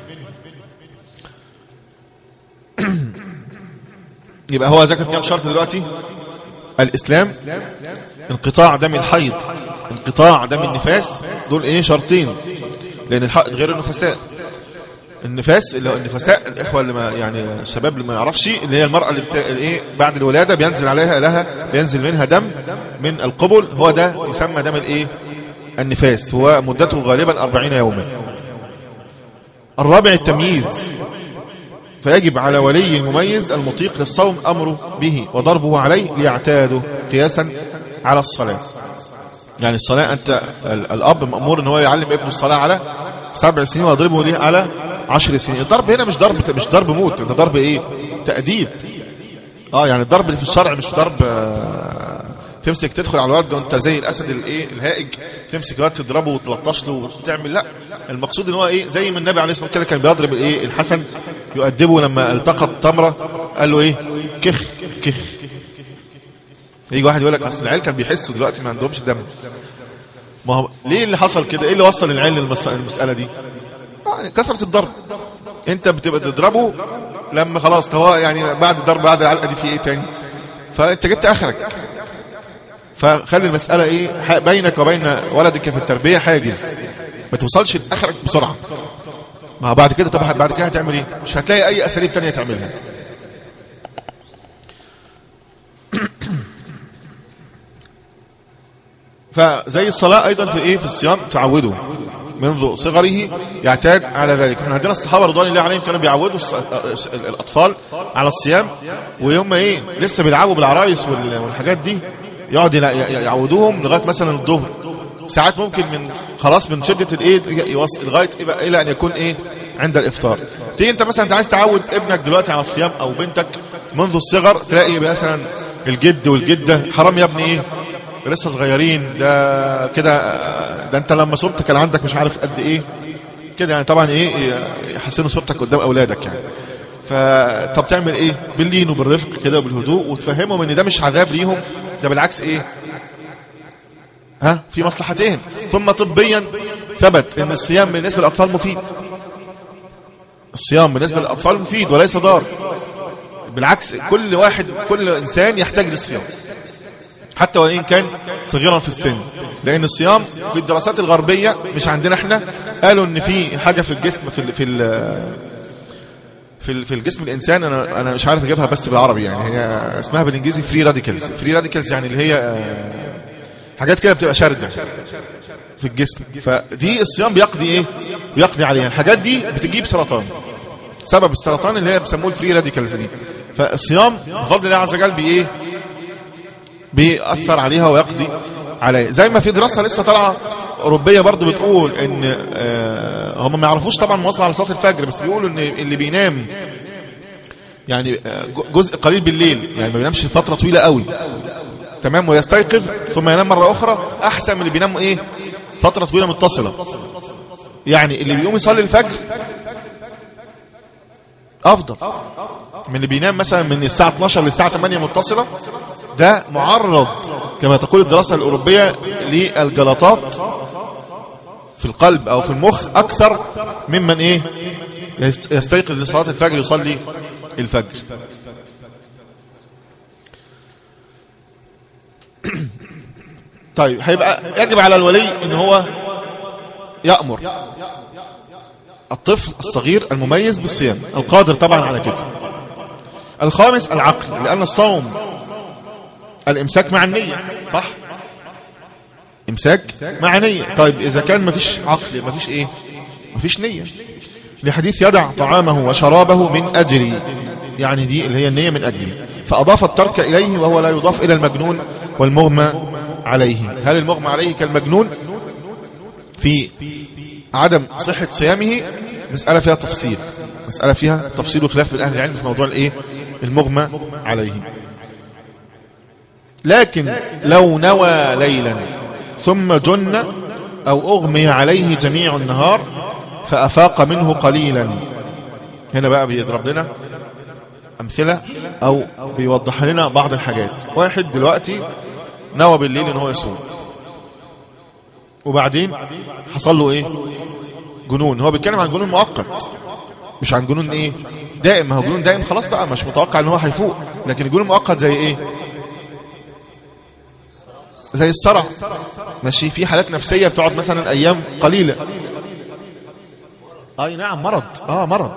يبقى هو ذكر كام شرط دلوقتي الإسلام انقطاع دم الحيض انقطاع دم النفاس دول ايه شرطين لأن الحائض غير النفساء النفاس اللي هو النفساء الإخوة اللي ما يعني الشباب اللي ما يعرفش اللي هي المرأة اللي بتا... ايه بعد الولادة بينزل عليها لها بينزل منها دم من القبل هو ده يسمى دم الايه النفاس هو مدته غالبا 40 يوما الرابع التمييز فيجب على ولي المميز المطيق للصوم أمره به وضربه عليه ليعتاده قياسا على الصلاة يعني الصلاة أنت ال- الأب مأمور أن هو يعلم ابنه الصلاة على سبع سنين ويضربه ليه على عشر سنين الضرب هنا مش ضرب مش ضرب موت ده ضرب ايه تأديب اه يعني الضرب اللي في الشرع مش ضرب آه، تمسك تدخل على الواد وانت زي الاسد الايه الهائج تمسك الواد تضربه وتلطش له وتعمل لا المقصود ان هو ايه زي ما النبي عليه الصلاه والسلام كده كان بيضرب الايه الحسن يؤدبه لما التقط تمره قال له ايه كخ كخ يجي واحد يقول لك اصل العيال كان بيحسوا دلوقتي ما عندهمش دم ما هو ليه اللي حصل كده ايه اللي وصل العيال للمس- للمساله دي يعني كثره الضرب انت بتبقى تضربه لما خلاص هو يعني بعد الضرب بعد العلقه دي في ايه تاني فانت جبت اخرك فخلي المسألة ايه بينك وبين ولدك في التربية حاجز ما توصلش لاخرك بسرعة ما بعد كده طب بعد كده هتعمل ايه مش هتلاقي اي اساليب تانية تعملها فزي الصلاة ايضا في ايه في الصيام تعوده منذ صغره يعتاد على ذلك احنا عندنا الصحابة رضوان الله عليهم كانوا بيعودوا الأطفال على الصيام ويوم ايه لسه بيلعبوا بالعرايس والحاجات دي يقعد يعودوهم لغاية مثلا الظهر ساعات ممكن من خلاص من شدة الايه يوصل لغاية إيه الى ان يكون ايه عند الافطار تيجي انت مثلا انت عايز تعود ابنك دلوقتي على الصيام او بنتك منذ الصغر تلاقي مثلا الجد والجدة حرام يا ابني ايه لسه صغيرين ده كده ده انت لما صمت كان عندك مش عارف قد ايه كده يعني طبعا ايه يحسنوا صورتك قدام اولادك يعني فطب تعمل ايه باللين وبالرفق كده وبالهدوء وتفهمهم ان ده مش عذاب ليهم ده بالعكس ايه ها في مصلحتين ثم طبيا ثبت ان الصيام بالنسبه للاطفال مفيد الصيام بالنسبه للاطفال مفيد وليس ضار بالعكس كل واحد كل انسان يحتاج للصيام حتى وإن كان صغيرا في السن لأن الصيام في الدراسات الغربية مش عندنا احنا قالوا ان في حاجة في الجسم في ال في ال في في الجسم الانسان انا انا مش عارف اجيبها بس بالعربي يعني هي اسمها بالانجليزي فري راديكالز فري راديكالز يعني اللي هي حاجات كده بتبقى شارده في الجسم فدي الصيام بيقضي ايه بيقضي عليها الحاجات دي بتجيب سرطان سبب السرطان اللي هي بيسموه الفري راديكالز دي فالصيام بفضل الله عز وجل بايه بيأثر عليها ويقضي عليها زي ما في دراسة لسه طالعة أوروبية برضو بتقول ان آه هم ما يعرفوش طبعا مواصلة على صلاة الفجر بس بيقولوا ان اللي بينام يعني جزء قليل بالليل يعني ما بينامش فترة طويلة قوي تمام ويستيقظ ثم ينام مرة أخرى أحسن من اللي بينام إيه فترة طويلة متصلة يعني اللي بيقوم يصلي الفجر أفضل من اللي بينام مثلا من الساعة 12 للساعة 8 متصلة ده معرض كما تقول الدراسة الأوروبية للجلطات في القلب أو في المخ أكثر ممن إيه يستيقظ لصلاة الفجر يصلي الفجر طيب هيبقى يجب على الولي ان هو يأمر الطفل الصغير المميز بالصيام القادر طبعا على كده الخامس العقل لأن الصوم الامساك مع النية صح امساك مع نية طيب اذا كان مفيش عقل مفيش ايه مفيش نية لحديث يدع طعامه وشرابه من اجري يعني دي اللي هي النية من اجري فاضاف الترك اليه وهو لا يضاف الى المجنون والمغمى عليه هل المغمى عليه كالمجنون في عدم صحة صيامه مسألة فيها تفصيل مسألة فيها تفصيل وخلاف من أهل العلم في موضوع الإيه المغمى عليه لكن لو نوى ليلا ثم جن أو أغمي عليه جميع النهار فأفاق منه قليلا هنا بقى بيضرب لنا أمثلة أو بيوضح لنا بعض الحاجات واحد دلوقتي نوى بالليل ان هو يصوم وبعدين حصل له ايه جنون هو بيتكلم عن جنون مؤقت مش عن جنون ايه دائم ما هو جنون دائم خلاص بقى مش متوقع ان هو هيفوق لكن الجنون مؤقت زي ايه زي الصرع ماشي في حالات نفسية بتقعد مثلا ايام قليلة اي نعم مرض اه مرض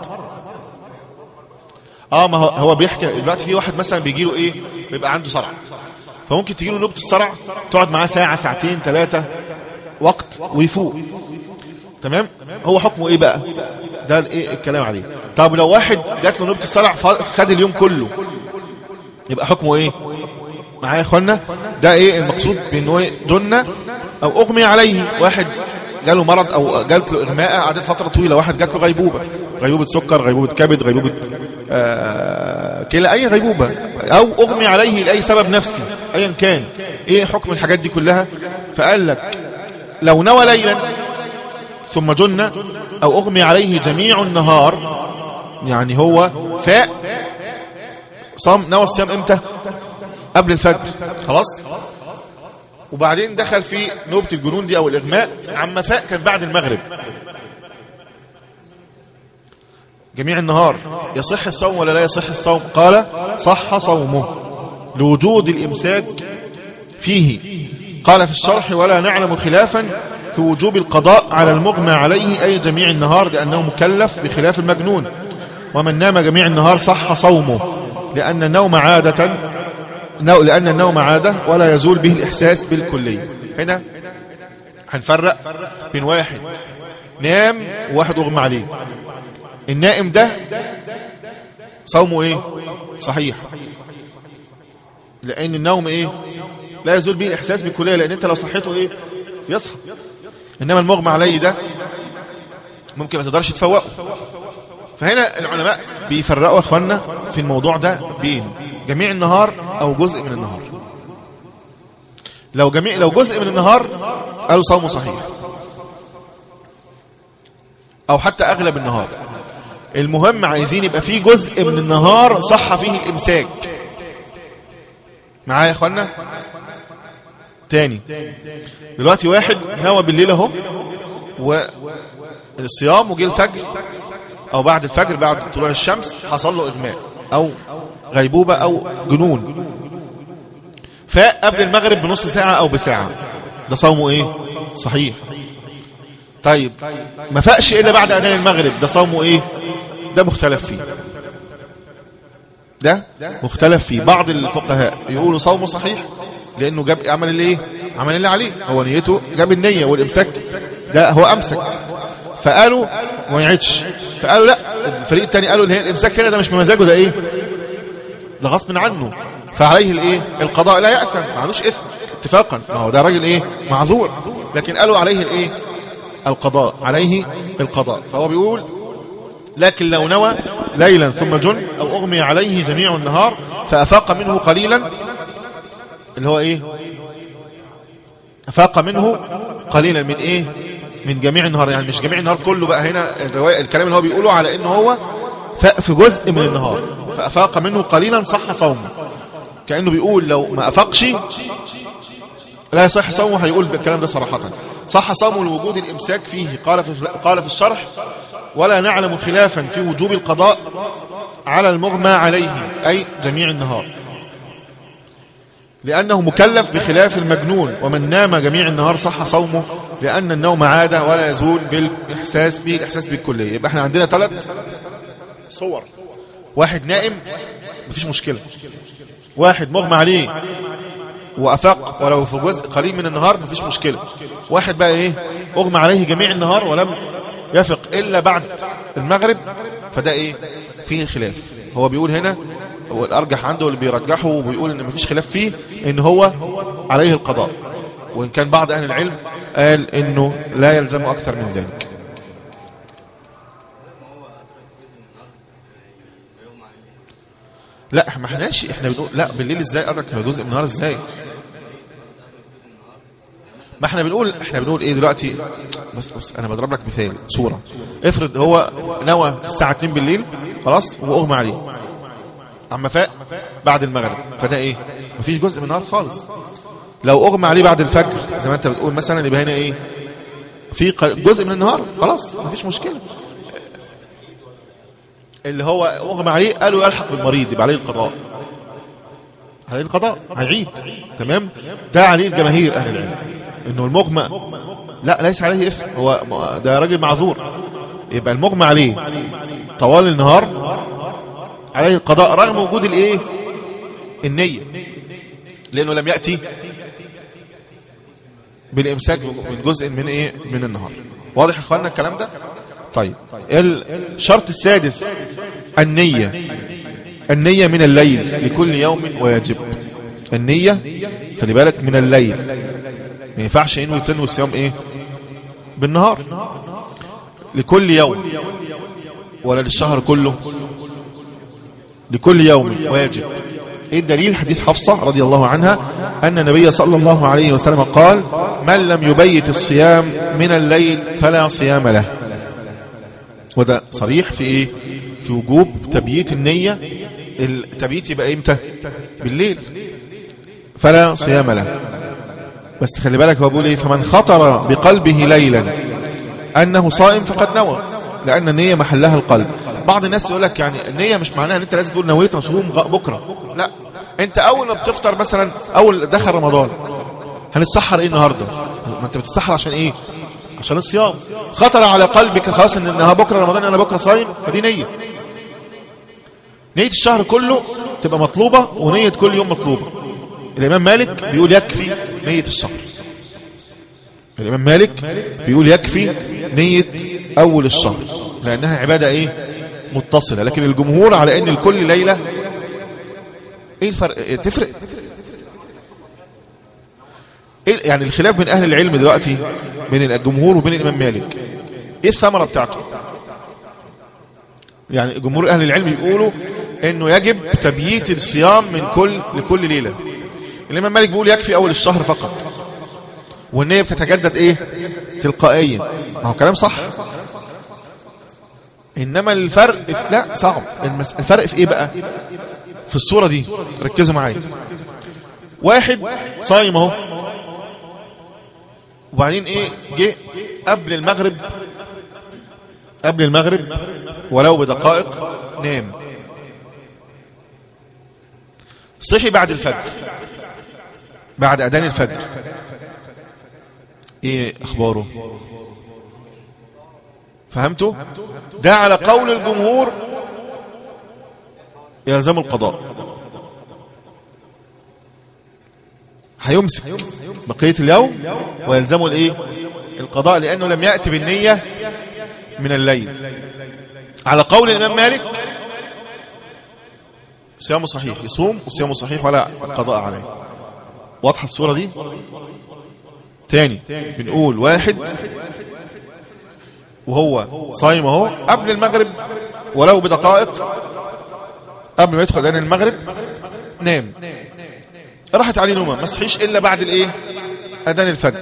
اه ما هو هو بيحكي دلوقتي في واحد مثلا بيجي له ايه بيبقى عنده صرع فممكن تجي له نوبة الصرع تقعد معاه ساعة ساعتين ثلاثة وقت ويفوق تمام هو حكمه ايه بقى ده ايه الكلام عليه طب لو واحد جات له نوبة الصرع خد اليوم كله يبقى حكمه ايه معايا يا اخوانا ده ايه المقصود بانه جنة او اغمي عليه واحد جاله مرض او جات له اغماء قعدت فتره طويله واحد جات له غيبوبه غيبوبه سكر غيبوبه كبد غيبوبه آه كلى اي غيبوبه او اغمي عليه لاي سبب نفسي ايا كان ايه حكم الحاجات دي كلها فقال لك لو نوى ليلا ثم جن او اغمي عليه جميع النهار يعني هو فاء صام نوى الصيام امتى قبل الفجر خلاص وبعدين دخل في نوبة الجنون دي او الاغماء عما فاء كان بعد المغرب جميع النهار يصح الصوم ولا لا يصح الصوم قال صح صومه لوجود الامساك فيه قال في الشرح ولا نعلم خلافا في وجوب القضاء على المغمى عليه أي جميع النهار لأنه مكلف بخلاف المجنون ومن نام جميع النهار صح صومه لأن النوم عادة نو- لأن النوم عادة ولا يزول به الإحساس بالكلية هنا هنفرق بين واحد نام وواحد أغمى عليه النائم ده صومه ايه صحيح لأن النوم ايه لا يزول به الإحساس بالكلية لأن انت لو صحيته ايه يصحى إنما المغمى عليه ده ممكن ما تقدرش تفوقه فهنا العلماء بيفرقوا يا اخوانا في الموضوع ده بين جميع النهار او جزء من النهار لو جميع لو جزء من النهار قالوا صومه صحيح او حتى اغلب النهار المهم عايزين يبقى فيه جزء من النهار صح فيه الامساك معايا يا اخوانا تاني دلوقتي واحد نوى بالليل اهو والصيام وجه الفجر او بعد الفجر بعد طلوع الشمس حصل له اغماء او غيبوبة او جنون فقبل المغرب بنص ساعة او بساعة ده صومه ايه صحيح طيب ما فاقش الا بعد اذان المغرب ده صومه ايه ده مختلف فيه ده مختلف فيه بعض الفقهاء يقولوا صومه صحيح لانه جاب عمل اللي ايه عمل اللي عليه هو نيته جاب النية والامساك ده هو امسك فقالوا ما يعيدش فقالوا لا الفريق الثاني قالوا اللي هي الامساك هنا ده مش بمزاجه ده ايه ده غصب عنه فعليه الايه القضاء لا يأثم ما عندوش اثم اتفاقا ما هو ده راجل ايه معذور لكن قالوا عليه الايه القضاء عليه القضاء فهو بيقول لكن لو نوى ليلا ثم جن او اغمي عليه جميع النهار فافاق منه قليلا اللي هو ايه افاق منه قليلا من ايه من جميع النهار يعني مش جميع النهار كله بقى هنا الرواية الكلام اللي هو بيقوله على انه هو فاق في جزء من النهار فافاق منه قليلا صح صومه كأنه بيقول لو ما افاقش لا يصح صومه هيقول الكلام ده صراحة صح صومه لوجود الامساك فيه قال في قال في الشرح ولا نعلم خلافا في وجوب القضاء على المغمى عليه أي جميع النهار لأنه مكلف بخلاف المجنون ومن نام جميع النهار صح صومه لأن النوم عادة ولا يزول بالإحساس به الإحساس بالكلية يبقى احنا عندنا ثلاث صور واحد نائم مفيش مشكلة واحد مغمى عليه وأفاق ولو في جزء قليل من النهار مفيش مشكلة واحد بقى ايه أغمى عليه جميع النهار ولم يفق إلا بعد المغرب فده ايه فيه خلاف هو بيقول هنا هو الأرجح عنده اللي بيرجحه وبيقول ان مفيش خلاف فيه ان هو عليه القضاء وإن كان بعض أهل العلم قال انه لا يلزم أكثر من ذلك لا ما احناش احنا بنقول لا بالليل ازاي ادرك جزء من النهار ازاي ما احنا بنقول احنا بنقول ايه دلوقتي بس بس انا بضرب لك مثال صوره افرض هو نوى الساعه 2 بالليل خلاص واغمى عليه اما فاق بعد المغرب فده ايه مفيش جزء من النهار خالص لو اغمى عليه بعد الفجر زي ما انت بتقول مثلا يبقى هنا ايه في جزء من النهار خلاص مفيش مشكله اللي هو اغمى عليه قالوا يلحق بالمريض يبقى عليه القضاء عليه القضاء هيعيد تمام ده عليه الجماهير اهل العلم انه المغمى لا ليس عليه اثم هو ده راجل معذور يبقى المغمى عليه طوال النهار عليه القضاء رغم وجود الايه النية لانه لم يأتي بالامساك من جزء من ايه من النهار واضح يا اخوانا الكلام ده طيب الشرط السادس النية النية من الليل لكل يوم ويجب النية خلي بالك من الليل ما ينفعش انه يتنوي الصيام ايه بالنهار لكل يوم ولا للشهر كله لكل يوم ويجب ايه الدليل حديث حفصة رضي الله عنها ان النبي صلى الله عليه وسلم قال من لم يبيت الصيام من الليل فلا صيام له وده صريح في ايه في وجوب تبييت النية التبييت يبقى امتى بالليل فلا صيام له بس خلي بالك هو بيقول ايه فمن خطر بقلبه ليلا انه صائم فقد نوى لان النية محلها القلب بعض الناس يقول لك يعني النية مش معناها ان انت لازم تقول نويت اصوم بكره لا انت اول ما بتفطر مثلا اول دخل رمضان هنتسحر ايه النهارده ما انت بتتسحر عشان ايه عشان الصيام خطر على قلبك خلاص ان انها بكره رمضان انا بكره صايم فدي نيه نيه الشهر كله تبقى مطلوبه ونيه كل يوم مطلوبه الامام مالك بيقول يكفي نيه الشهر الامام مالك بيقول يكفي نيه اول الشهر لانها عباده ايه متصله لكن الجمهور على ان الكل ليله ايه الفرق تفرق إيه يعني الخلاف بين اهل العلم دلوقتي بين الجمهور وبين الامام مالك ايه الثمره بتاعته يعني جمهور اهل العلم يقولوا انه يجب تبييت الصيام من كل لكل ليله الامام مالك بيقول يكفي اول الشهر فقط والنيه بتتجدد ايه تلقائيا ما هو كلام صح انما الفرق في لا صعب المس... الفرق في ايه بقى في الصوره دي ركزوا معايا واحد صايم اهو وبعدين ايه جه قبل المغرب قبل المغرب ولو بدقائق نام صحي بعد الفجر بعد اذان الفجر ايه اخباره فهمتوا ده على قول الجمهور يلزم القضاء هيمسك بقية اليوم ويلزمه الايه القضاء لانه لم يأتي بالنية من الليل على قول الامام مالك صيامه صحيح يصوم وصيامه صحيح ولا قضاء عليه واضحة الصورة دي تاني بنقول واحد وهو صايم اهو قبل المغرب ولو بدقائق قبل ما يدخل اذان المغرب نام راحت عليه نومه ما صحيش الا بعد الايه اذان الفجر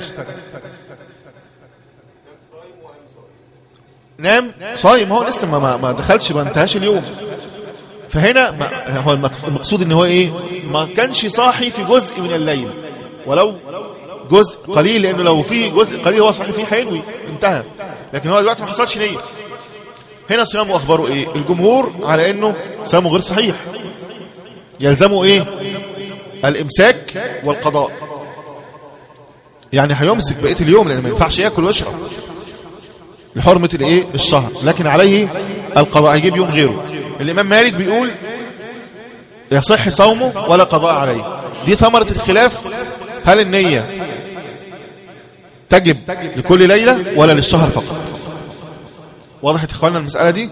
نام صايم هو لسه ما, ما دخلش ما انتهاش اليوم فهنا ما هو المقصود ان هو ايه ما كانش صاحي في جزء من الليل ولو جزء قليل لانه لو في جزء قليل هو صاحي فيه حلوي انتهى لكن هو دلوقتي ما حصلش نيه هنا صيامه اخباره ايه الجمهور على انه صيامه غير صحيح يلزمه ايه الامساك والقضاء يعني هيمسك بقيه اليوم لان ما ينفعش ياكل ويشرب لحرمه الايه الشهر لكن عليه القضاء هيجيب يوم غيره الامام مالك بيقول يصح صومه ولا قضاء عليه دي ثمره الخلاف هل النيه تجب لكل ليله ولا للشهر فقط وضحت اخواننا المساله دي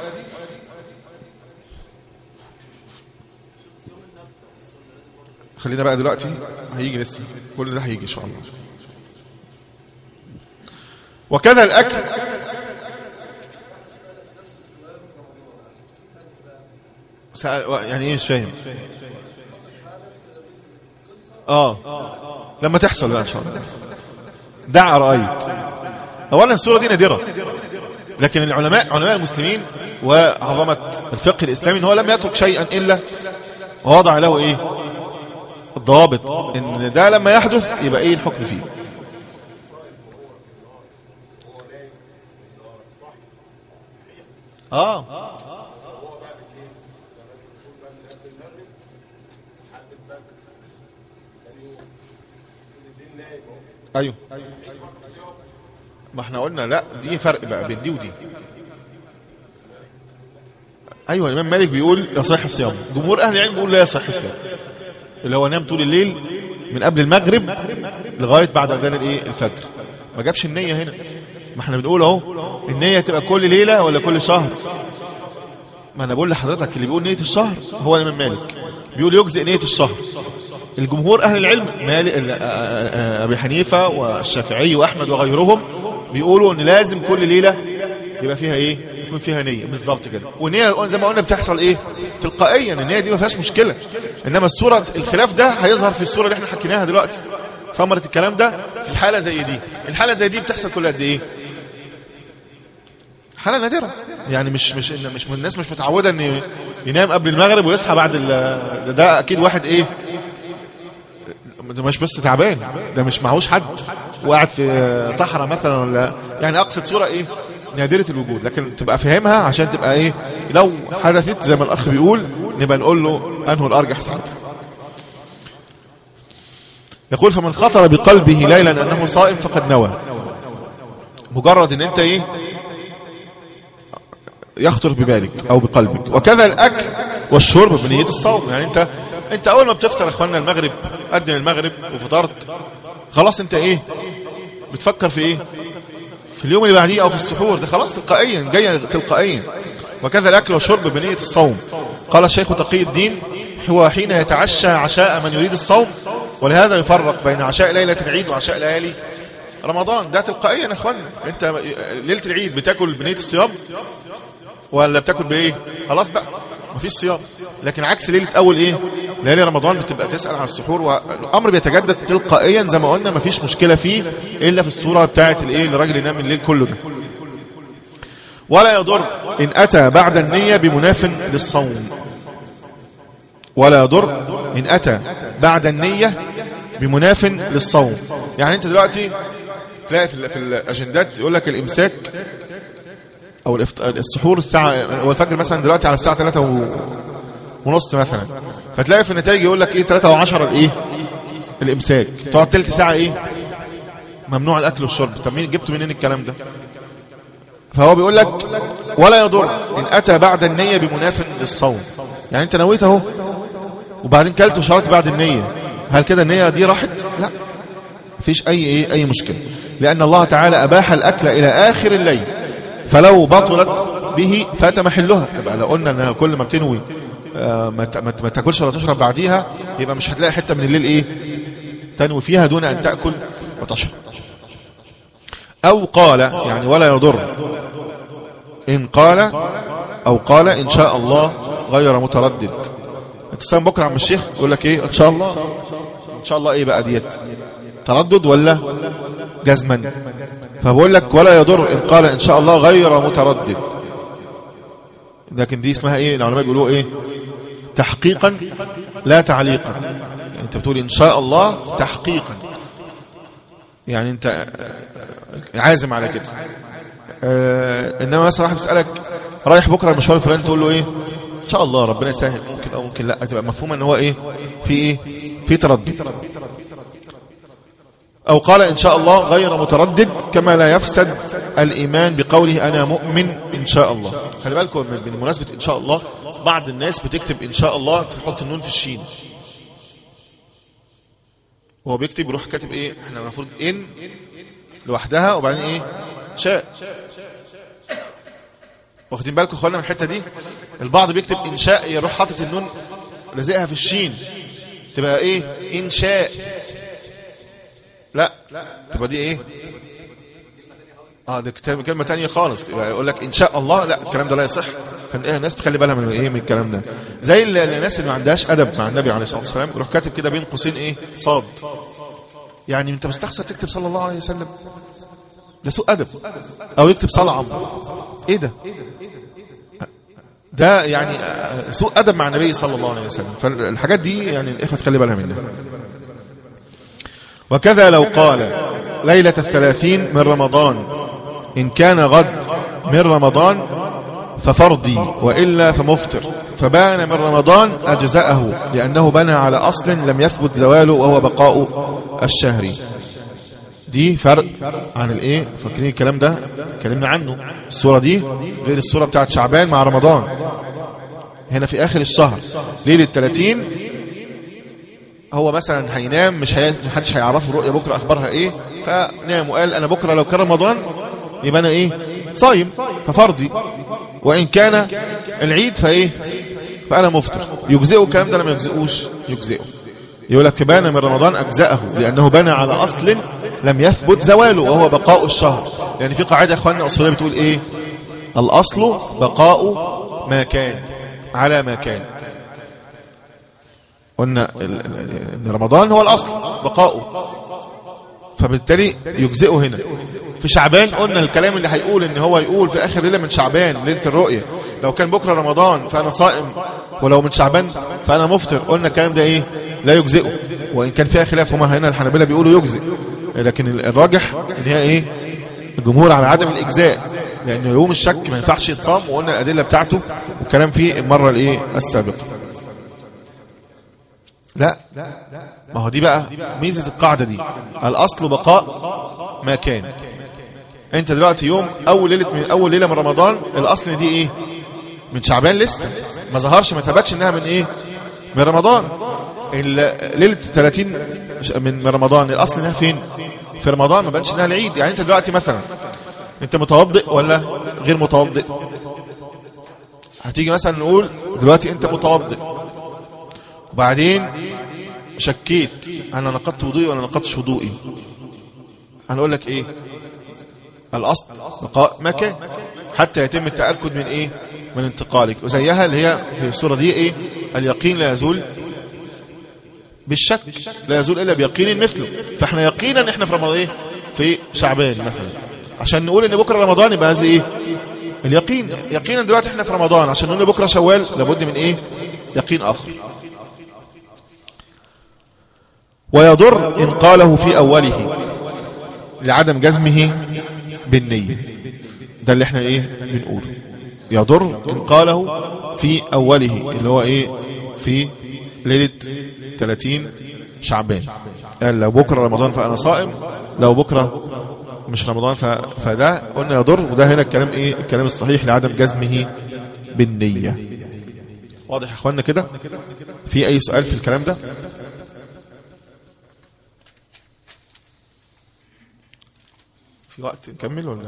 خلينا بقى دلوقتي هيجي لسه كل ده هيجي ان شاء الله وكذا الاكل يعني ايه مش فاهم اه لما تحصل بقى ان شاء الله دع رأيت اولا السورة دي نادرة لكن العلماء علماء المسلمين وعظمة الفقه الإسلامي ان هو لم يترك شيئا إلا ووضع له إيه الضوابط ان ده لما يحدث يبقى ايه الحكم فيه اه ايوه ما احنا قلنا لا دي فرق بقى بين دي ودي ايوه الامام مالك بيقول يصح الصيام جمهور اهل العلم بيقول لا يصح الصيام اللي هو نام طول الليل من قبل المغرب لغايه بعد اذان الايه الفجر ما جابش النيه هنا ما احنا بنقول اهو النيه تبقى كل ليله ولا كل شهر ما انا بقول لحضرتك اللي بيقول نيه الشهر هو الامام مالك بيقول يجزئ نيه الشهر الجمهور اهل العلم مالك ابي حنيفه والشافعي واحمد وغيرهم بيقولوا ان لازم كل ليله يبقى فيها ايه يكون فيها نيه بالظبط كده والنيه زي ما قلنا بتحصل ايه تلقائيا النيه دي ما فيهاش مشكله انما الصوره الخلاف ده هيظهر في الصوره اللي احنا حكيناها دلوقتي ثمره الكلام ده في حاله زي دي الحاله زي دي بتحصل كل قد ايه حاله نادره يعني مش مش مش من الناس مش متعوده ان ينام قبل المغرب ويصحى بعد ده, ده اكيد واحد ايه ده مش بس تعبان ده مش معهوش حد وقاعد في صحراء مثلا ولا يعني اقصد صوره ايه نادره الوجود لكن تبقى فاهمها عشان تبقى ايه لو حدثت زي ما الاخ بيقول نبقى نقول له انه الارجح ساعتها يقول فمن خطر بقلبه ليلا أنه صائم فقد نوى مجرد ان انت ايه يخطر ببالك او بقلبك وكذا الاكل والشرب بنية الصوم يعني انت انت اول ما بتفطر يا اخوانا المغرب قدم المغرب وفطرت خلاص انت ايه بتفكر في ايه في اليوم اللي بعديه او في السحور ده خلاص تلقائيا جايه تلقائيا وكذا الاكل والشرب بنية الصوم قال الشيخ تقي الدين هو حين يتعشى عشاء من يريد الصوم ولهذا يفرق بين عشاء ليلة العيد وعشاء ليالي رمضان ده تلقائيا يا اخوانا انت ليله العيد بتاكل بنيه الصيام ولا بتاكل بايه خلاص بقى مفيش صيام لكن عكس ليله اول ايه ليالي رمضان بتبقى تسال عن السحور والامر بيتجدد تلقائيا زي ما قلنا مفيش مشكله فيه الا في الصوره بتاعه الايه الراجل ينام الليل كله ده ولا يضر ان اتى بعد النيه بمناف للصوم ولا يضر ان اتى بعد النيه بمناف للصوم يعني انت دلوقتي تلاقي في, في الاجندات يقول لك الامساك او السحور الساعه هو الفجر مثلا دلوقتي على الساعه 3 و... ونص مثلا فتلاقي في النتائج يقول لك ايه 3 و10 الايه الامساك تقعد تلت ساعه ايه ممنوع الاكل والشرب طب مين جبته منين الكلام ده فهو بيقول لك ولا يضر ان اتى بعد النيه بمناف للصوم يعني انت نويت اهو وبعدين كلت وشربت بعد النيه هل كده النيه دي راحت لا مفيش اي ايه اي مشكله لان الله تعالى اباح الاكل الى اخر الليل فلو بطلت به فات محلها يبقى لو قلنا انها كل ما بتنوي آه ما ما تاكلش ولا تشرب بعديها يبقى مش هتلاقي حته من الليل ايه تنوي فيها دون ان تاكل وتشرب او قال يعني ولا يضر ان قال او قال ان شاء الله غير متردد انت صايم بكره عم الشيخ يقول لك ايه ان شاء الله ان شاء الله ايه بقى ديت تردد ولا جزما فبقول لك ولا يضر إن قال إن شاء الله غير متردد لكن دي اسمها إيه العلماء بيقولوا إيه تحقيقا لا تعليقا يعني أنت بتقول إن شاء الله تحقيقا يعني أنت عازم على كده آه إنما مثلا واحد بيسألك رايح بكرة المشوار الفلاني تقول له إيه إن شاء الله ربنا يسهل ممكن أو ممكن لا تبقى مفهومة إن هو إيه في إيه في تردد أو قال إن شاء الله غير متردد كما لا يفسد الإيمان بقوله أنا مؤمن إن شاء الله خلي بالكم بمناسبة إن شاء الله بعض الناس بتكتب إن شاء الله تحط النون في الشين وهو بيكتب يروح كاتب إيه احنا المفروض إن لوحدها وبعدين إيه شاء واخدين بالكم اخوانا من الحته دي البعض بيكتب انشاء يروح حاطط النون لازقها في الشين تبقى ايه انشاء لا تبقى دي ايه اه ده كتاب كلمه ثانيه خالص يبقى يقول لك ان شاء الله لا الكلام ده لا يصح كان ايه الناس تخلي بالها من ايه من الكلام ده زي الناس اللي ما عندهاش ادب مع النبي عليه الصلاه والسلام يروح كاتب كده بين قوسين ايه صاد يعني انت مستخسر تكتب صلى الله عليه وسلم ده سوء ادب او يكتب صلعم ايه ده ده يعني سوء ادب مع النبي صلى الله عليه وسلم فالحاجات دي يعني الاخوه تخلي بالها منها وكذا لو قال ليلة الثلاثين من رمضان إن كان غد من رمضان ففرضي وإلا فمفطر فبان من رمضان أجزأه لأنه بنى على أصل لم يثبت زواله وهو بقاء الشهر دي فرق عن الايه فاكرين الكلام ده اتكلمنا عنه الصورة دي غير الصورة بتاعت شعبان مع رمضان هنا في آخر الشهر ليلة 30 هو مثلا هينام مش هي... محدش هيعرفه الرؤيا بكره اخبارها ايه فنام وقال انا بكره لو كان رمضان يبقى انا ايه صايم ففرضي وان كان العيد فايه فانا مفطر يجزئه الكلام ده لما يجزئوش يجزئه يقول لك بان من رمضان اجزاءه لانه بنى على اصل لم يثبت زواله وهو بقاء الشهر يعني في قاعده اخواننا اصوليه بتقول ايه الاصل بقاء ما كان على ما كان قلنا ان رمضان هو الاصل بقاؤه فبالتالي يجزئه هنا في شعبان قلنا الكلام اللي هيقول ان هو يقول في اخر ليله من شعبان ليله الرؤيه لو كان بكره رمضان فانا صائم ولو من شعبان فانا مفطر قلنا الكلام ده ايه لا يجزئه وان كان فيها خلاف هما هنا الحنابلة بيقولوا يجزئ لكن الراجح ان هي ايه الجمهور على عدم الاجزاء لانه يوم الشك ما ينفعش يتصام وقلنا الادله بتاعته والكلام فيه المره الايه السابقه لا ما هو دي بقى ميزة القاعدة دي الأصل بقاء ما كان انت دلوقتي يوم اول ليلة من اول ليلة من رمضان الاصل إن دي ايه من شعبان لسه ما ظهرش ما ثبتش انها من ايه من رمضان ال- ليلة 30 من من رمضان الاصل انها فين في رمضان ما بانش انها العيد يعني انت دلوقتي مثلا انت متوضئ ولا غير متوضئ هتيجي مثلا نقول دلوقتي انت متوضئ وبعدين شكيت انا نقضت وضوئي ولا نقضتش وضوئي هنقول لك ايه الاصل بقاء مكان حتى يتم التاكد من ايه من انتقالك وزيها اللي هي في الصوره دي ايه اليقين لا يزول بالشك لا يزول الا بيقين مثله فاحنا يقينا احنا في رمضان ايه في شعبان مثلا عشان نقول ان بكره رمضان يبقى هذه ايه اليقين يقينا دلوقتي احنا في رمضان عشان نقول بكره شوال لابد من ايه يقين اخر ويضر إن قاله في أوله لعدم جزمه بالنية ده اللي احنا ايه بنقوله يضر إن قاله في أوله اللي هو ايه في ليلة 30 شعبان قال لو بكرة رمضان فأنا صائم لو بكرة مش رمضان ف... فده قلنا يضر وده هنا الكلام ايه الكلام الصحيح لعدم جزمه بالنية واضح يا اخوانا كده في اي سؤال في الكلام ده في وقت نكمل ولا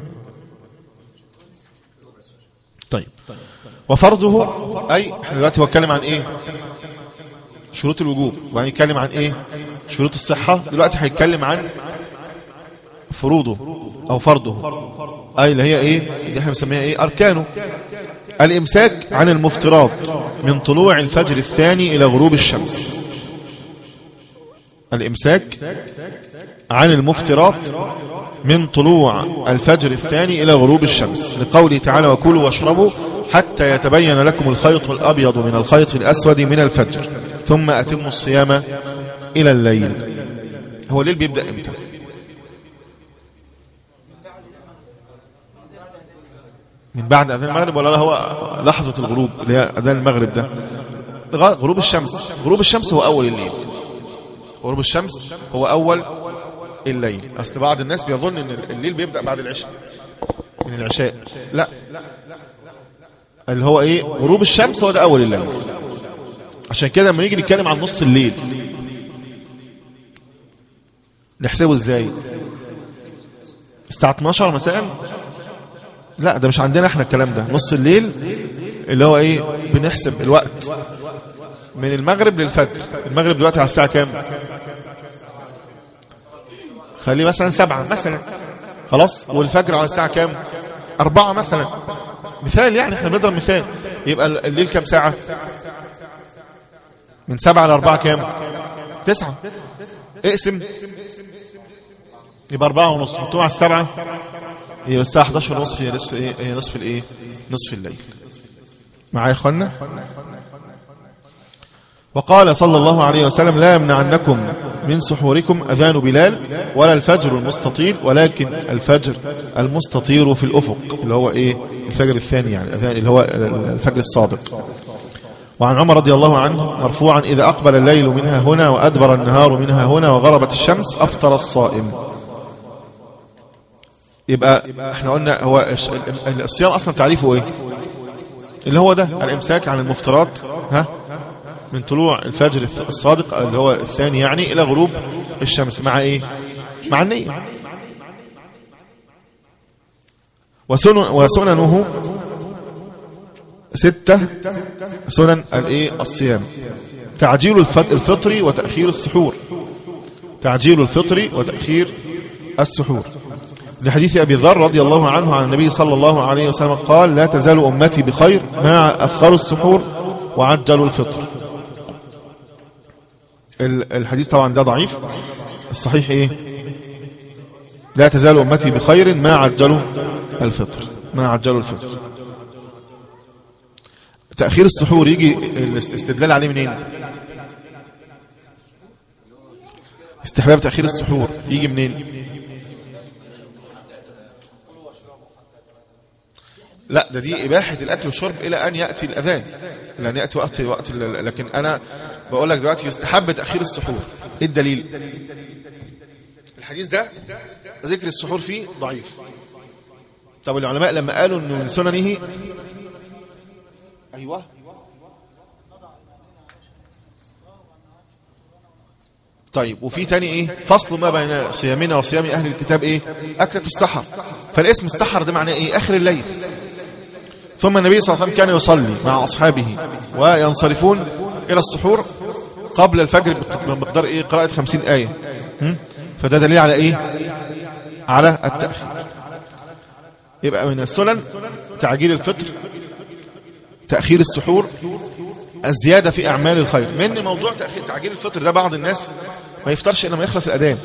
طيب وفرضه اي احنا دلوقتي بتكلم عن ايه شروط الوجوب وبعدين يتكلم عن ايه شروط الصحة دلوقتي هيتكلم عن فروضه او فرضه اي اللي هي ايه اللي احنا بنسميها ايه اركانه الامساك عن المفترات من طلوع الفجر الثاني الى غروب الشمس الامساك عن المفترات من طلوع الفجر الثاني إلى غروب الشمس لقوله تعالى وكلوا واشربوا حتى يتبين لكم الخيط الأبيض من الخيط الأسود من الفجر ثم أتموا الصيام إلى الليل هو الليل بيبدأ إمتى من بعد أذان المغرب ولا هو لحظة الغروب اللي هي أذان المغرب ده لغاية غروب الشمس غروب الشمس هو أول الليل غروب الشمس هو أول الليل أصل بعض الناس بيظن أن الليل بيبدأ بعد العشاء من العشاء لا اللي هو إيه غروب الشمس هو ده أول الليل عشان كده لما نيجي نتكلم عن نص الليل نحسبه ازاي الساعة 12 مساء لا ده مش عندنا احنا الكلام ده نص الليل اللي هو ايه بنحسب الوقت من المغرب للفجر المغرب دلوقتي على الساعة كام خليه مثلا سبعة مثلا خلاص والفجر على الساعة كام أربعة مثلا مثال يعني احنا بنضرب مثال يبقى الليل كام ساعة من سبعة لأربعة كام تسعة اقسم يبقى أربعة ونص حطوه على السبعة يبقى الساعة 11 ونص هي لسه ايه هي نصف الايه نصف الليل معايا يا اخوانا وقال صلى الله عليه وسلم لا يمنعنكم من سحوركم أذان بلال ولا الفجر المستطيل ولكن الفجر المستطير في الأفق اللي هو إيه الفجر الثاني يعني أذان اللي هو الفجر الصادق وعن عمر رضي الله عنه مرفوعا إذا أقبل الليل منها هنا وأدبر النهار منها هنا وغربت الشمس أفطر الصائم يبقى احنا قلنا هو الصيام أصلا تعريفه إيه اللي هو ده الإمساك عن المفترات ها من طلوع الفجر الصادق اللي هو الثاني يعني إلى غروب الشمس مع إيه مع النية وسنن وسننه ستة سنن الايه الصيام تعجيل الفطر وتأخير السحور تعجيل الفطر وتأخير السحور لحديث أبي ذر رضي الله عنه عن النبي صلى الله عليه وسلم قال لا تزال أمتي بخير ما أخروا السحور وعجلوا الفطر الحديث طبعا ده ضعيف الصحيح ايه لا تزال أمتي بخير ما عجلوا الفطر ما عجلوا الفطر تأخير السحور يجي الاستدلال عليه منين استحباب تأخير السحور يجي منين لا ده دي إباحة الأكل والشرب إلى أن يأتي الأذان لان ياتي وقت وقت ال- لكن انا بقول لك دلوقتي يستحب تاخير السحور ايه الدليل الحديث ده ذكر السحور فيه ضعيف طب العلماء لما قالوا انه من سننه ايوه طيب وفي تاني ايه فصل ما بين صيامنا وصيام اهل الكتاب ايه اكلة السحر فالاسم السحر ده معناه ايه اخر الليل ثم النبي صلى الله عليه وسلم كان يصلي مع اصحابه وينصرفون الى السحور قبل الفجر بمقدار ايه قراءة خمسين آية هم؟ فده دليل على ايه على التأخير يبقى من السنن تعجيل الفطر تأخير السحور الزيادة في أعمال الخير من موضوع تأخير تعجيل الفطر ده بعض الناس ما يفطرش إلا ما يخلص الأذان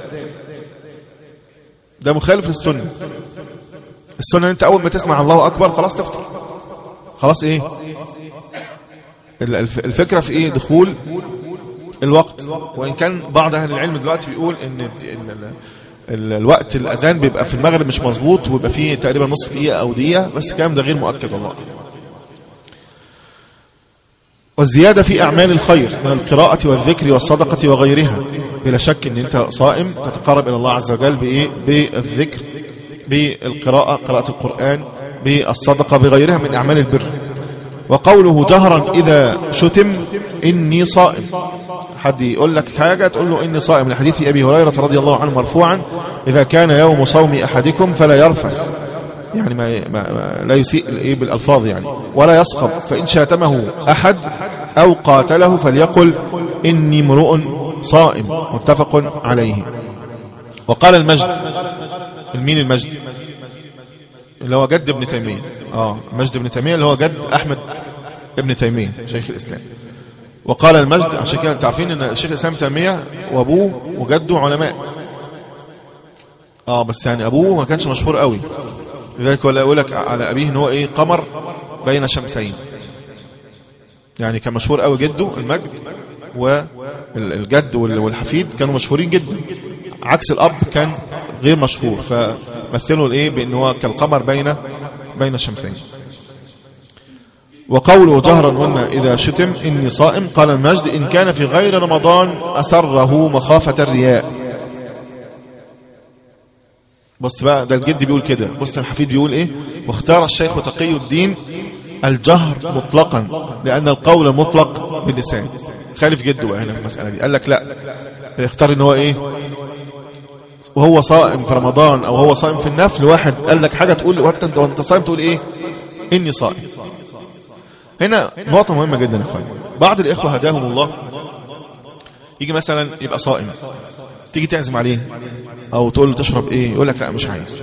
ده مخالف للسنة السنة أنت أول ما تسمع الله أكبر خلاص تفطر خلاص إيه ال- الف- الفكرة في إيه دخول الوقت وإن كان بعض أهل العلم دلوقتي بيقول إن الد- ال- ال- ال- الوقت الأذان بيبقى في المغرب مش مظبوط ويبقى فيه تقريبا نص دقيقة أو دقيقة بس الكلام ده غير مؤكد والله والزيادة في أعمال الخير من القراءة والذكر والصدقة وغيرها بلا شك أن أنت صائم تتقرب إلى الله عز وجل بإيه؟ بالذكر بالقراءة قراءة القرآن بالصدقة بغيرها من أعمال البر وقوله جهرا إذا شتم إني صائم حد يقول لك حاجة تقول له إني صائم لحديث أبي هريرة رضي الله عنه مرفوعا إذا كان يوم صوم أحدكم فلا يرفث يعني ما, ما, ما لا يسيء الايه بالالفاظ يعني ولا يصخب فان شاتمه احد او قاتله فليقل اني امرؤ صائم متفق عليه وقال المجد المين المجد اللي هو جد ابن تيميه اه مجد ابن تيميه اللي هو جد احمد ابن تيميه شيخ الاسلام وقال المجد عشان كده انتوا عارفين ان الشيخ الاسلام تيميه وابوه وجده علماء اه بس يعني ابوه ما كانش مشهور قوي لذلك ولا يقول لك على ابيه ان هو ايه قمر بين شمسين يعني كان مشهور قوي جده المجد والجد وال- والحفيد كانوا مشهورين جدا عكس الاب كان غير مشهور فمثلوا الايه بان هو كالقمر بين بين الشمسين وقوله جهرا قلنا إذا شتم إني صائم قال المجد إن كان في غير رمضان أسره مخافة الرياء بص بقى ده الجد بيقول كده بص الحفيد بيقول ايه واختار الشيخ تقي الدين الجهر مطلقا لأن القول المطلق باللسان خالف جده بقى هنا في المسألة دي قال لك لا يختار ان هو ايه وهو صائم في رمضان او هو صائم في النفل واحد قال لك حاجة تقول وانت انت وانت صائم تقول ايه اني صائم هنا نقطة مهمة جدا يا اخوان بعض الاخوة هداهم الله يجي مثلا يبقى صائم تيجي تعزم عليه او تقول له تشرب ايه يقول لك لا مش عايز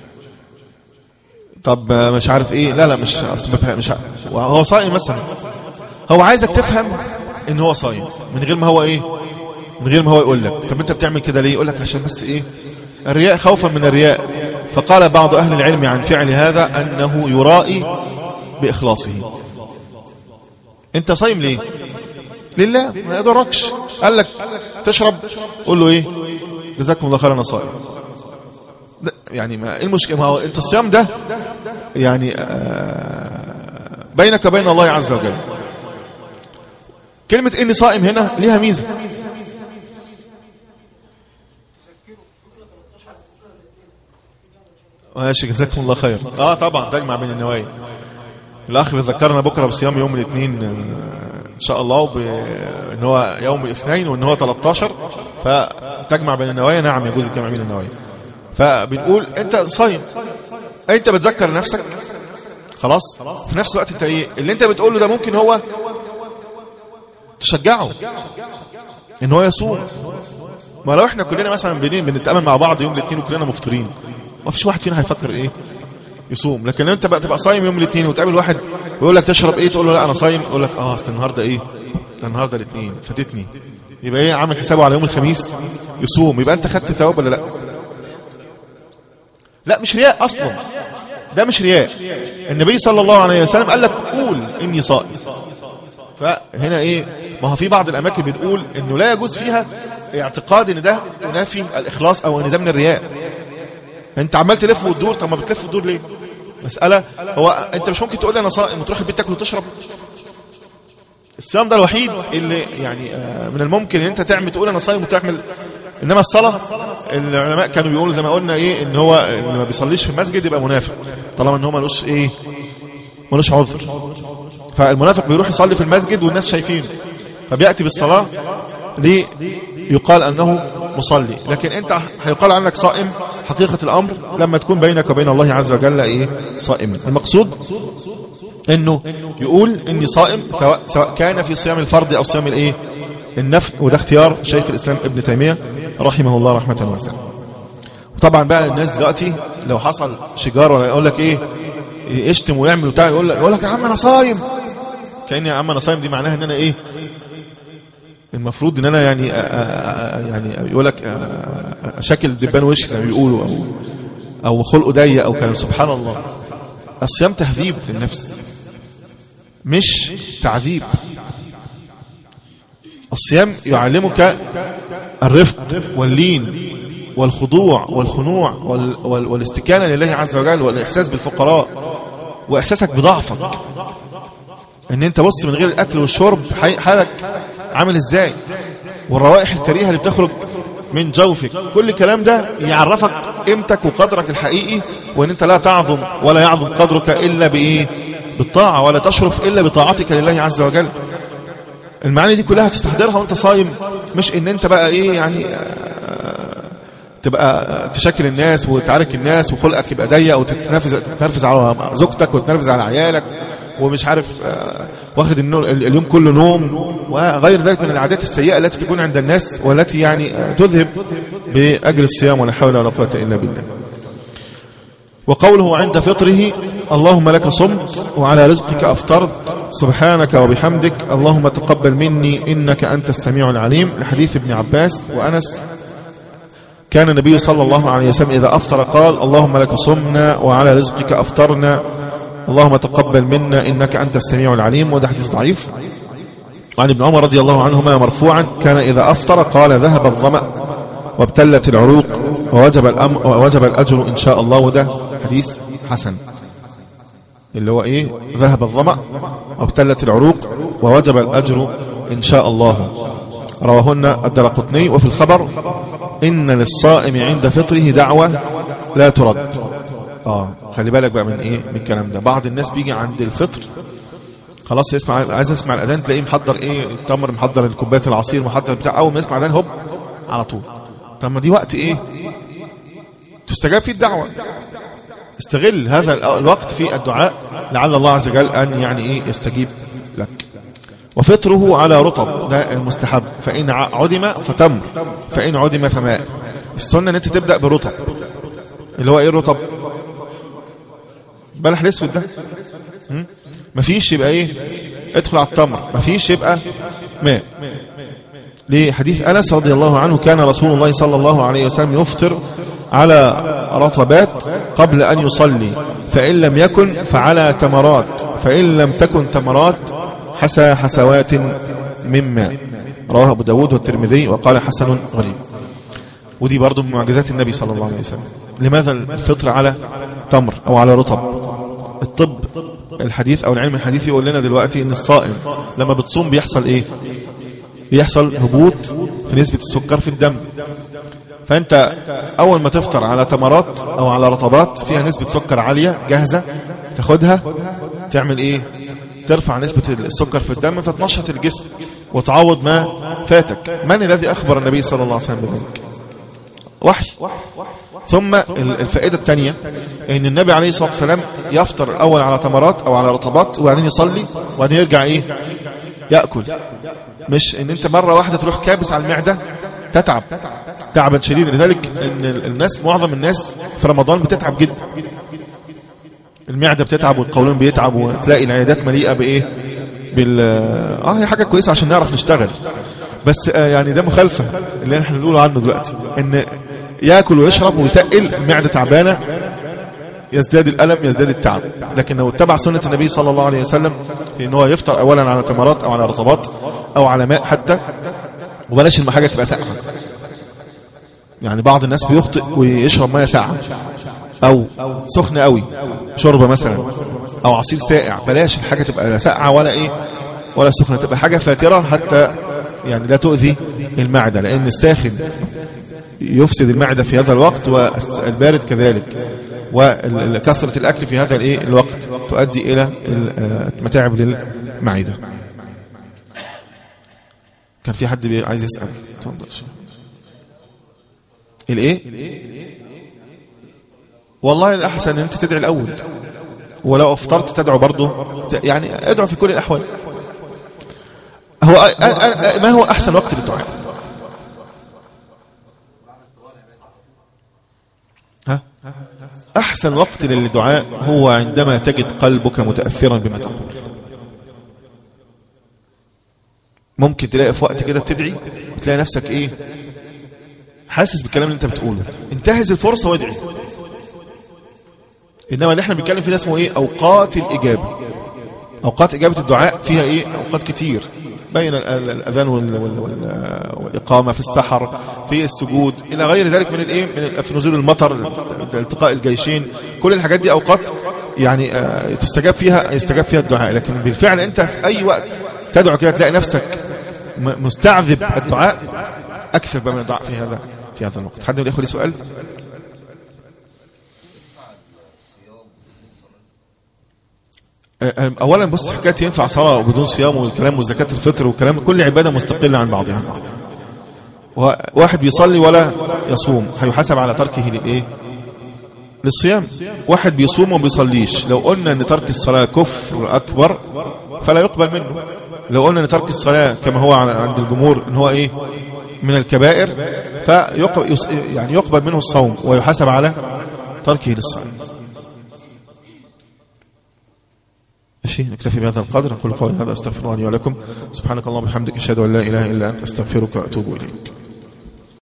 طب مش عارف ايه لا لا مش أصل ما- مش ع- هو صائم مثلا هو عايزك تفهم ان هو صايم من غير ما هو ايه من غير ما هو يقول لك طب انت بتعمل كده ليه يقول لك عشان بس ايه الرياء خوفا من الرياء فقال بعض اهل العلم عن فعل هذا انه يرائي باخلاصه انت صايم ليه لله ما يضركش قال لك تشرب قول له ايه جزاكم الله خيرا انا صائم لا، يعني ما ايه المشكله ما هو انت الصيام ده يعني آه، بينك وبين الله عز وجل كلمة اني صائم هنا ليها ميزة ماشي جزاكم الله خير اه طبعا تجمع بين النوايا الاخ بيذكرنا بكره بصيام يوم الاثنين آه، ان شاء الله ب... ان هو يوم الاثنين وان هو 13 فتجمع بين النوايا نعم يجوز الجمع بين النوايا فبنقول انت صايم انت بتذكر نفسك خلاص في نفس الوقت انت ايه اللي انت بتقوله ده ممكن هو تشجعه ان هو يصوم ما لو احنا كلنا مثلا بنين بنتامل مع بعض يوم الاثنين وكلنا مفطرين ما فيش واحد فينا هيفكر ايه يصوم لكن لو انت بقى تبقى صايم يوم الاثنين وتقابل واحد ويقول لك تشرب ايه تقول له لا انا صايم يقول لك اه اصل النهارده ايه ده النهارده الاثنين فاتتني يبقى ايه عامل حسابه على يوم الخميس يصوم يبقى انت خدت ثواب ولا لا لا مش رياء اصلا ده مش رياء النبي صلى الله عليه وسلم قال لك قول اني صائم فهنا ايه ما هو في بعض الاماكن بنقول انه لا يجوز فيها اعتقاد ان ده ينافي الاخلاص او ان ده من الرياء انت عمال تلف وتدور طب ما بتلف وتدور ليه مسألة هو انت مش ممكن تقول لي انا صائم وتروح البيت تاكل وتشرب الصيام ده الوحيد اللي يعني آه، من الممكن ان انت تعمل تقول انا صايم وتعمل انما الصلاه العلماء كانوا بيقولوا زي ما قلنا ايه ان هو اللي ما بيصليش في المسجد يبقى منافق طالما ان هو ملوش ايه ملوش عذر فالمنافق بيروح يصلي في المسجد والناس شايفينه فبياتي بالصلاه ليه يقال انه مصلي لكن انت هيقال عنك صائم حقيقه الامر لما تكون بينك وبين الله عز وجل ايه صائما المقصود انه يقول اني صائم سواء سواء كان في صيام الفرض او صيام الايه النفل وده اختيار شيخ الاسلام ابن تيميه رحمه الله رحمه واسعه وطبعا بقى الناس دلوقتي لو حصل شجار ولا يقول لك ايه يشتم ويعمل وبتاع يقول لك يقول لك يا عم انا صايم كان يا عم انا صايم دي معناها ان انا ايه المفروض ان انا يعني آآ آآ يعني يقول لك آآ شكل دبان وش زي ما بيقولوا او او خلقه ضيق او كلام سبحان الله الصيام تهذيب للنفس مش تعذيب الصيام يعلمك الرفق واللين والخضوع والخنوع وال وال والاستكانة لله عز وجل والإحساس بالفقراء وإحساسك بضعفك ان انت بص من غير الاكل والشرب حالك عامل ازاي والروائح الكريهة اللي بتخرج من جوفك كل الكلام ده يعرفك قيمتك وقدرك الحقيقي وان انت لا تعظم ولا يعظم قدرك الا بايه بالطاعة ولا تشرف الا بطاعتك لله عز وجل المعاني دي كلها تستحضرها وانت صايم مش ان انت بقى ايه يعني تبقى تشكل الناس وتعارك الناس وخلقك يبقى ضيق وتتنرفز تتنرفز على زوجتك وتتنرفز على عيالك ومش عارف واخد اليوم كله نوم وغير ذلك من العادات السيئة التي تكون عند الناس والتي يعني تذهب بأجر الصيام ولا حول ولا قوة إلا بالله وقوله عند فطره اللهم لك صمت وعلى رزقك أفطرت سبحانك وبحمدك اللهم تقبل مني إنك أنت السميع العليم لحديث ابن عباس وأنس كان النبي صلى الله عليه وسلم إذا أفطر قال اللهم لك صمنا وعلى رزقك أفطرنا اللهم تقبل منا إنك أنت السميع العليم وده حديث ضعيف وعن ابن عمر رضي الله عنهما مرفوعا كان إذا أفطر قال ذهب الظمأ وابتلت العروق ووجب, الأم ووجب الأجر إن شاء الله وده حديث حسن اللي هو إيه ذهب الظمأ وابتلت العروق ووجب الأجر إن شاء الله رواهن الدرقطني وفي الخبر إن للصائم عند فطره دعوة لا ترد آه خلي بالك بقى من إيه من الكلام ده بعض الناس بيجي عند الفطر خلاص يسمع عايز يسمع الأذان تلاقيه محضر إيه التمر محضر الكوباية العصير محضر بتاع أول ما يسمع الأذان هوب على طول طب ما دي وقت إيه تستجاب فيه الدعوة استغل هذا الوقت في الدعاء لعل الله عز وجل أن يعني إيه يستجيب لك وفطره على رطب ده المستحب فإن عدم فتمر فإن عدم فماء السنة ان انت تبدأ برطب اللي هو ايه الرطب بلح الاسود ده مفيش يبقى ايه ادخل على التمر مفيش يبقى ماء لحديث أنس رضي الله عنه كان رسول الله صلى الله عليه وسلم يفطر على رطبات قبل أن يصلي فإن لم يكن فعلى تمرات فإن لم تكن تمرات حسى حسوات من ماء رواه أبو داود والترمذي وقال حسن غريب ودي برضو من معجزات النبي صلى الله عليه وسلم لماذا الفطر على تمر أو على رطب الطب الحديث أو العلم الحديث يقول لنا دلوقتي ان الصائم لما بتصوم بيحصل ايه بيحصل هبوط في نسبة السكر في الدم فانت اول ما تفطر على تمرات او على رطبات فيها نسبة سكر عالية جاهزة تاخدها تعمل ايه ترفع نسبة السكر في الدم فتنشط الجسم وتعوض ما فاتك من الذي أخبر النبي صلى الله عليه وسلم بذلك وحي ثم الفائدة الثانية ان النبي عليه الصلاة والسلام يفطر الأول على تمرات أو على رطبات وبعدين يصلي وبعدين يرجع إيه يأكل مش ان انت مرة واحدة تروح كابس على المعدة تتعب تعبا شديدا لذلك ان الناس معظم الناس في رمضان بتتعب جدا المعدة بتتعب والقولون بيتعب وتلاقي العيادات مليئة بايه بال اه هي حاجة كويسة عشان نعرف نشتغل بس آه يعني ده مخالفة اللي احنا بنقوله عنه دلوقتي ان ياكل ويشرب ويتقل المعدة تعبانة يزداد الألم يزداد التعب لكن لو اتبع سنة النبي صلى الله عليه وسلم في ان هو يفطر اولا على تمرات او على رطبات او على ماء حتى وبلاش حاجة تبقى ساقعة يعني بعض الناس بيخطئ ويشرب ميه ساقعه او سخنه قوي شوربه مثلا او عصير ساقع بلاش الحاجه تبقى لا ساقعه ولا ايه ولا سخنة تبقى حاجة فاترة حتى يعني لا تؤذي المعدة لأن الساخن يفسد المعدة في هذا الوقت والبارد كذلك وكثرة الأكل في هذا الإيه الوقت تؤدي إلى المتاعب للمعدة كان في حد عايز يسأل تفضل الايه والله الأحسن أن أنت تدعي الأول ولو افطرت تدعو برضه يعني ادعو في كل الأحوال هو ما هو أحسن وقت للدعاء ها أحسن وقت للدعاء هو عندما تجد قلبك متأثرا بما تقول ممكن تلاقي في وقت كده بتدعي وتلاقي نفسك ايه حاسس بالكلام اللي انت بتقوله انتهز الفرصة وادعي انما اللي احنا بنتكلم فيه ده اسمه ايه اوقات الاجابة اوقات اجابة الدعاء فيها ايه اوقات كتير بين الاذان والاقامة في السحر في السجود الى غير ذلك من الايه من في نزول المطر التقاء الجيشين كل الحاجات دي اوقات يعني تستجاب فيها يستجاب فيها الدعاء لكن بالفعل انت في اي وقت تدعو كده تلاقي نفسك مستعذب الدعاء اكثر بقى من الدعاء في هذا في هذا الوقت حد من الاخوه لي سؤال اولا بص حكايه ينفع صلاه بدون صيام والكلام وزكاه الفطر والكلام كل عباده مستقله عن بعضها عن بعض واحد بيصلي ولا يصوم هيحاسب على تركه للايه للصيام واحد بيصوم وما بيصليش لو قلنا ان ترك الصلاه كفر اكبر فلا يقبل منه لو قلنا ان ترك الصلاه كما هو عند الجمهور ان هو ايه من الكبائر فيقبل يعني يقبل منه الصوم ويحاسب على تركه للصلاه ماشي نكتفي بهذا القدر نقول قولي هذا استغفر الله لي ولكم سبحانك اللهم وبحمدك اشهد ان لا اله الا انت استغفرك واتوب اليك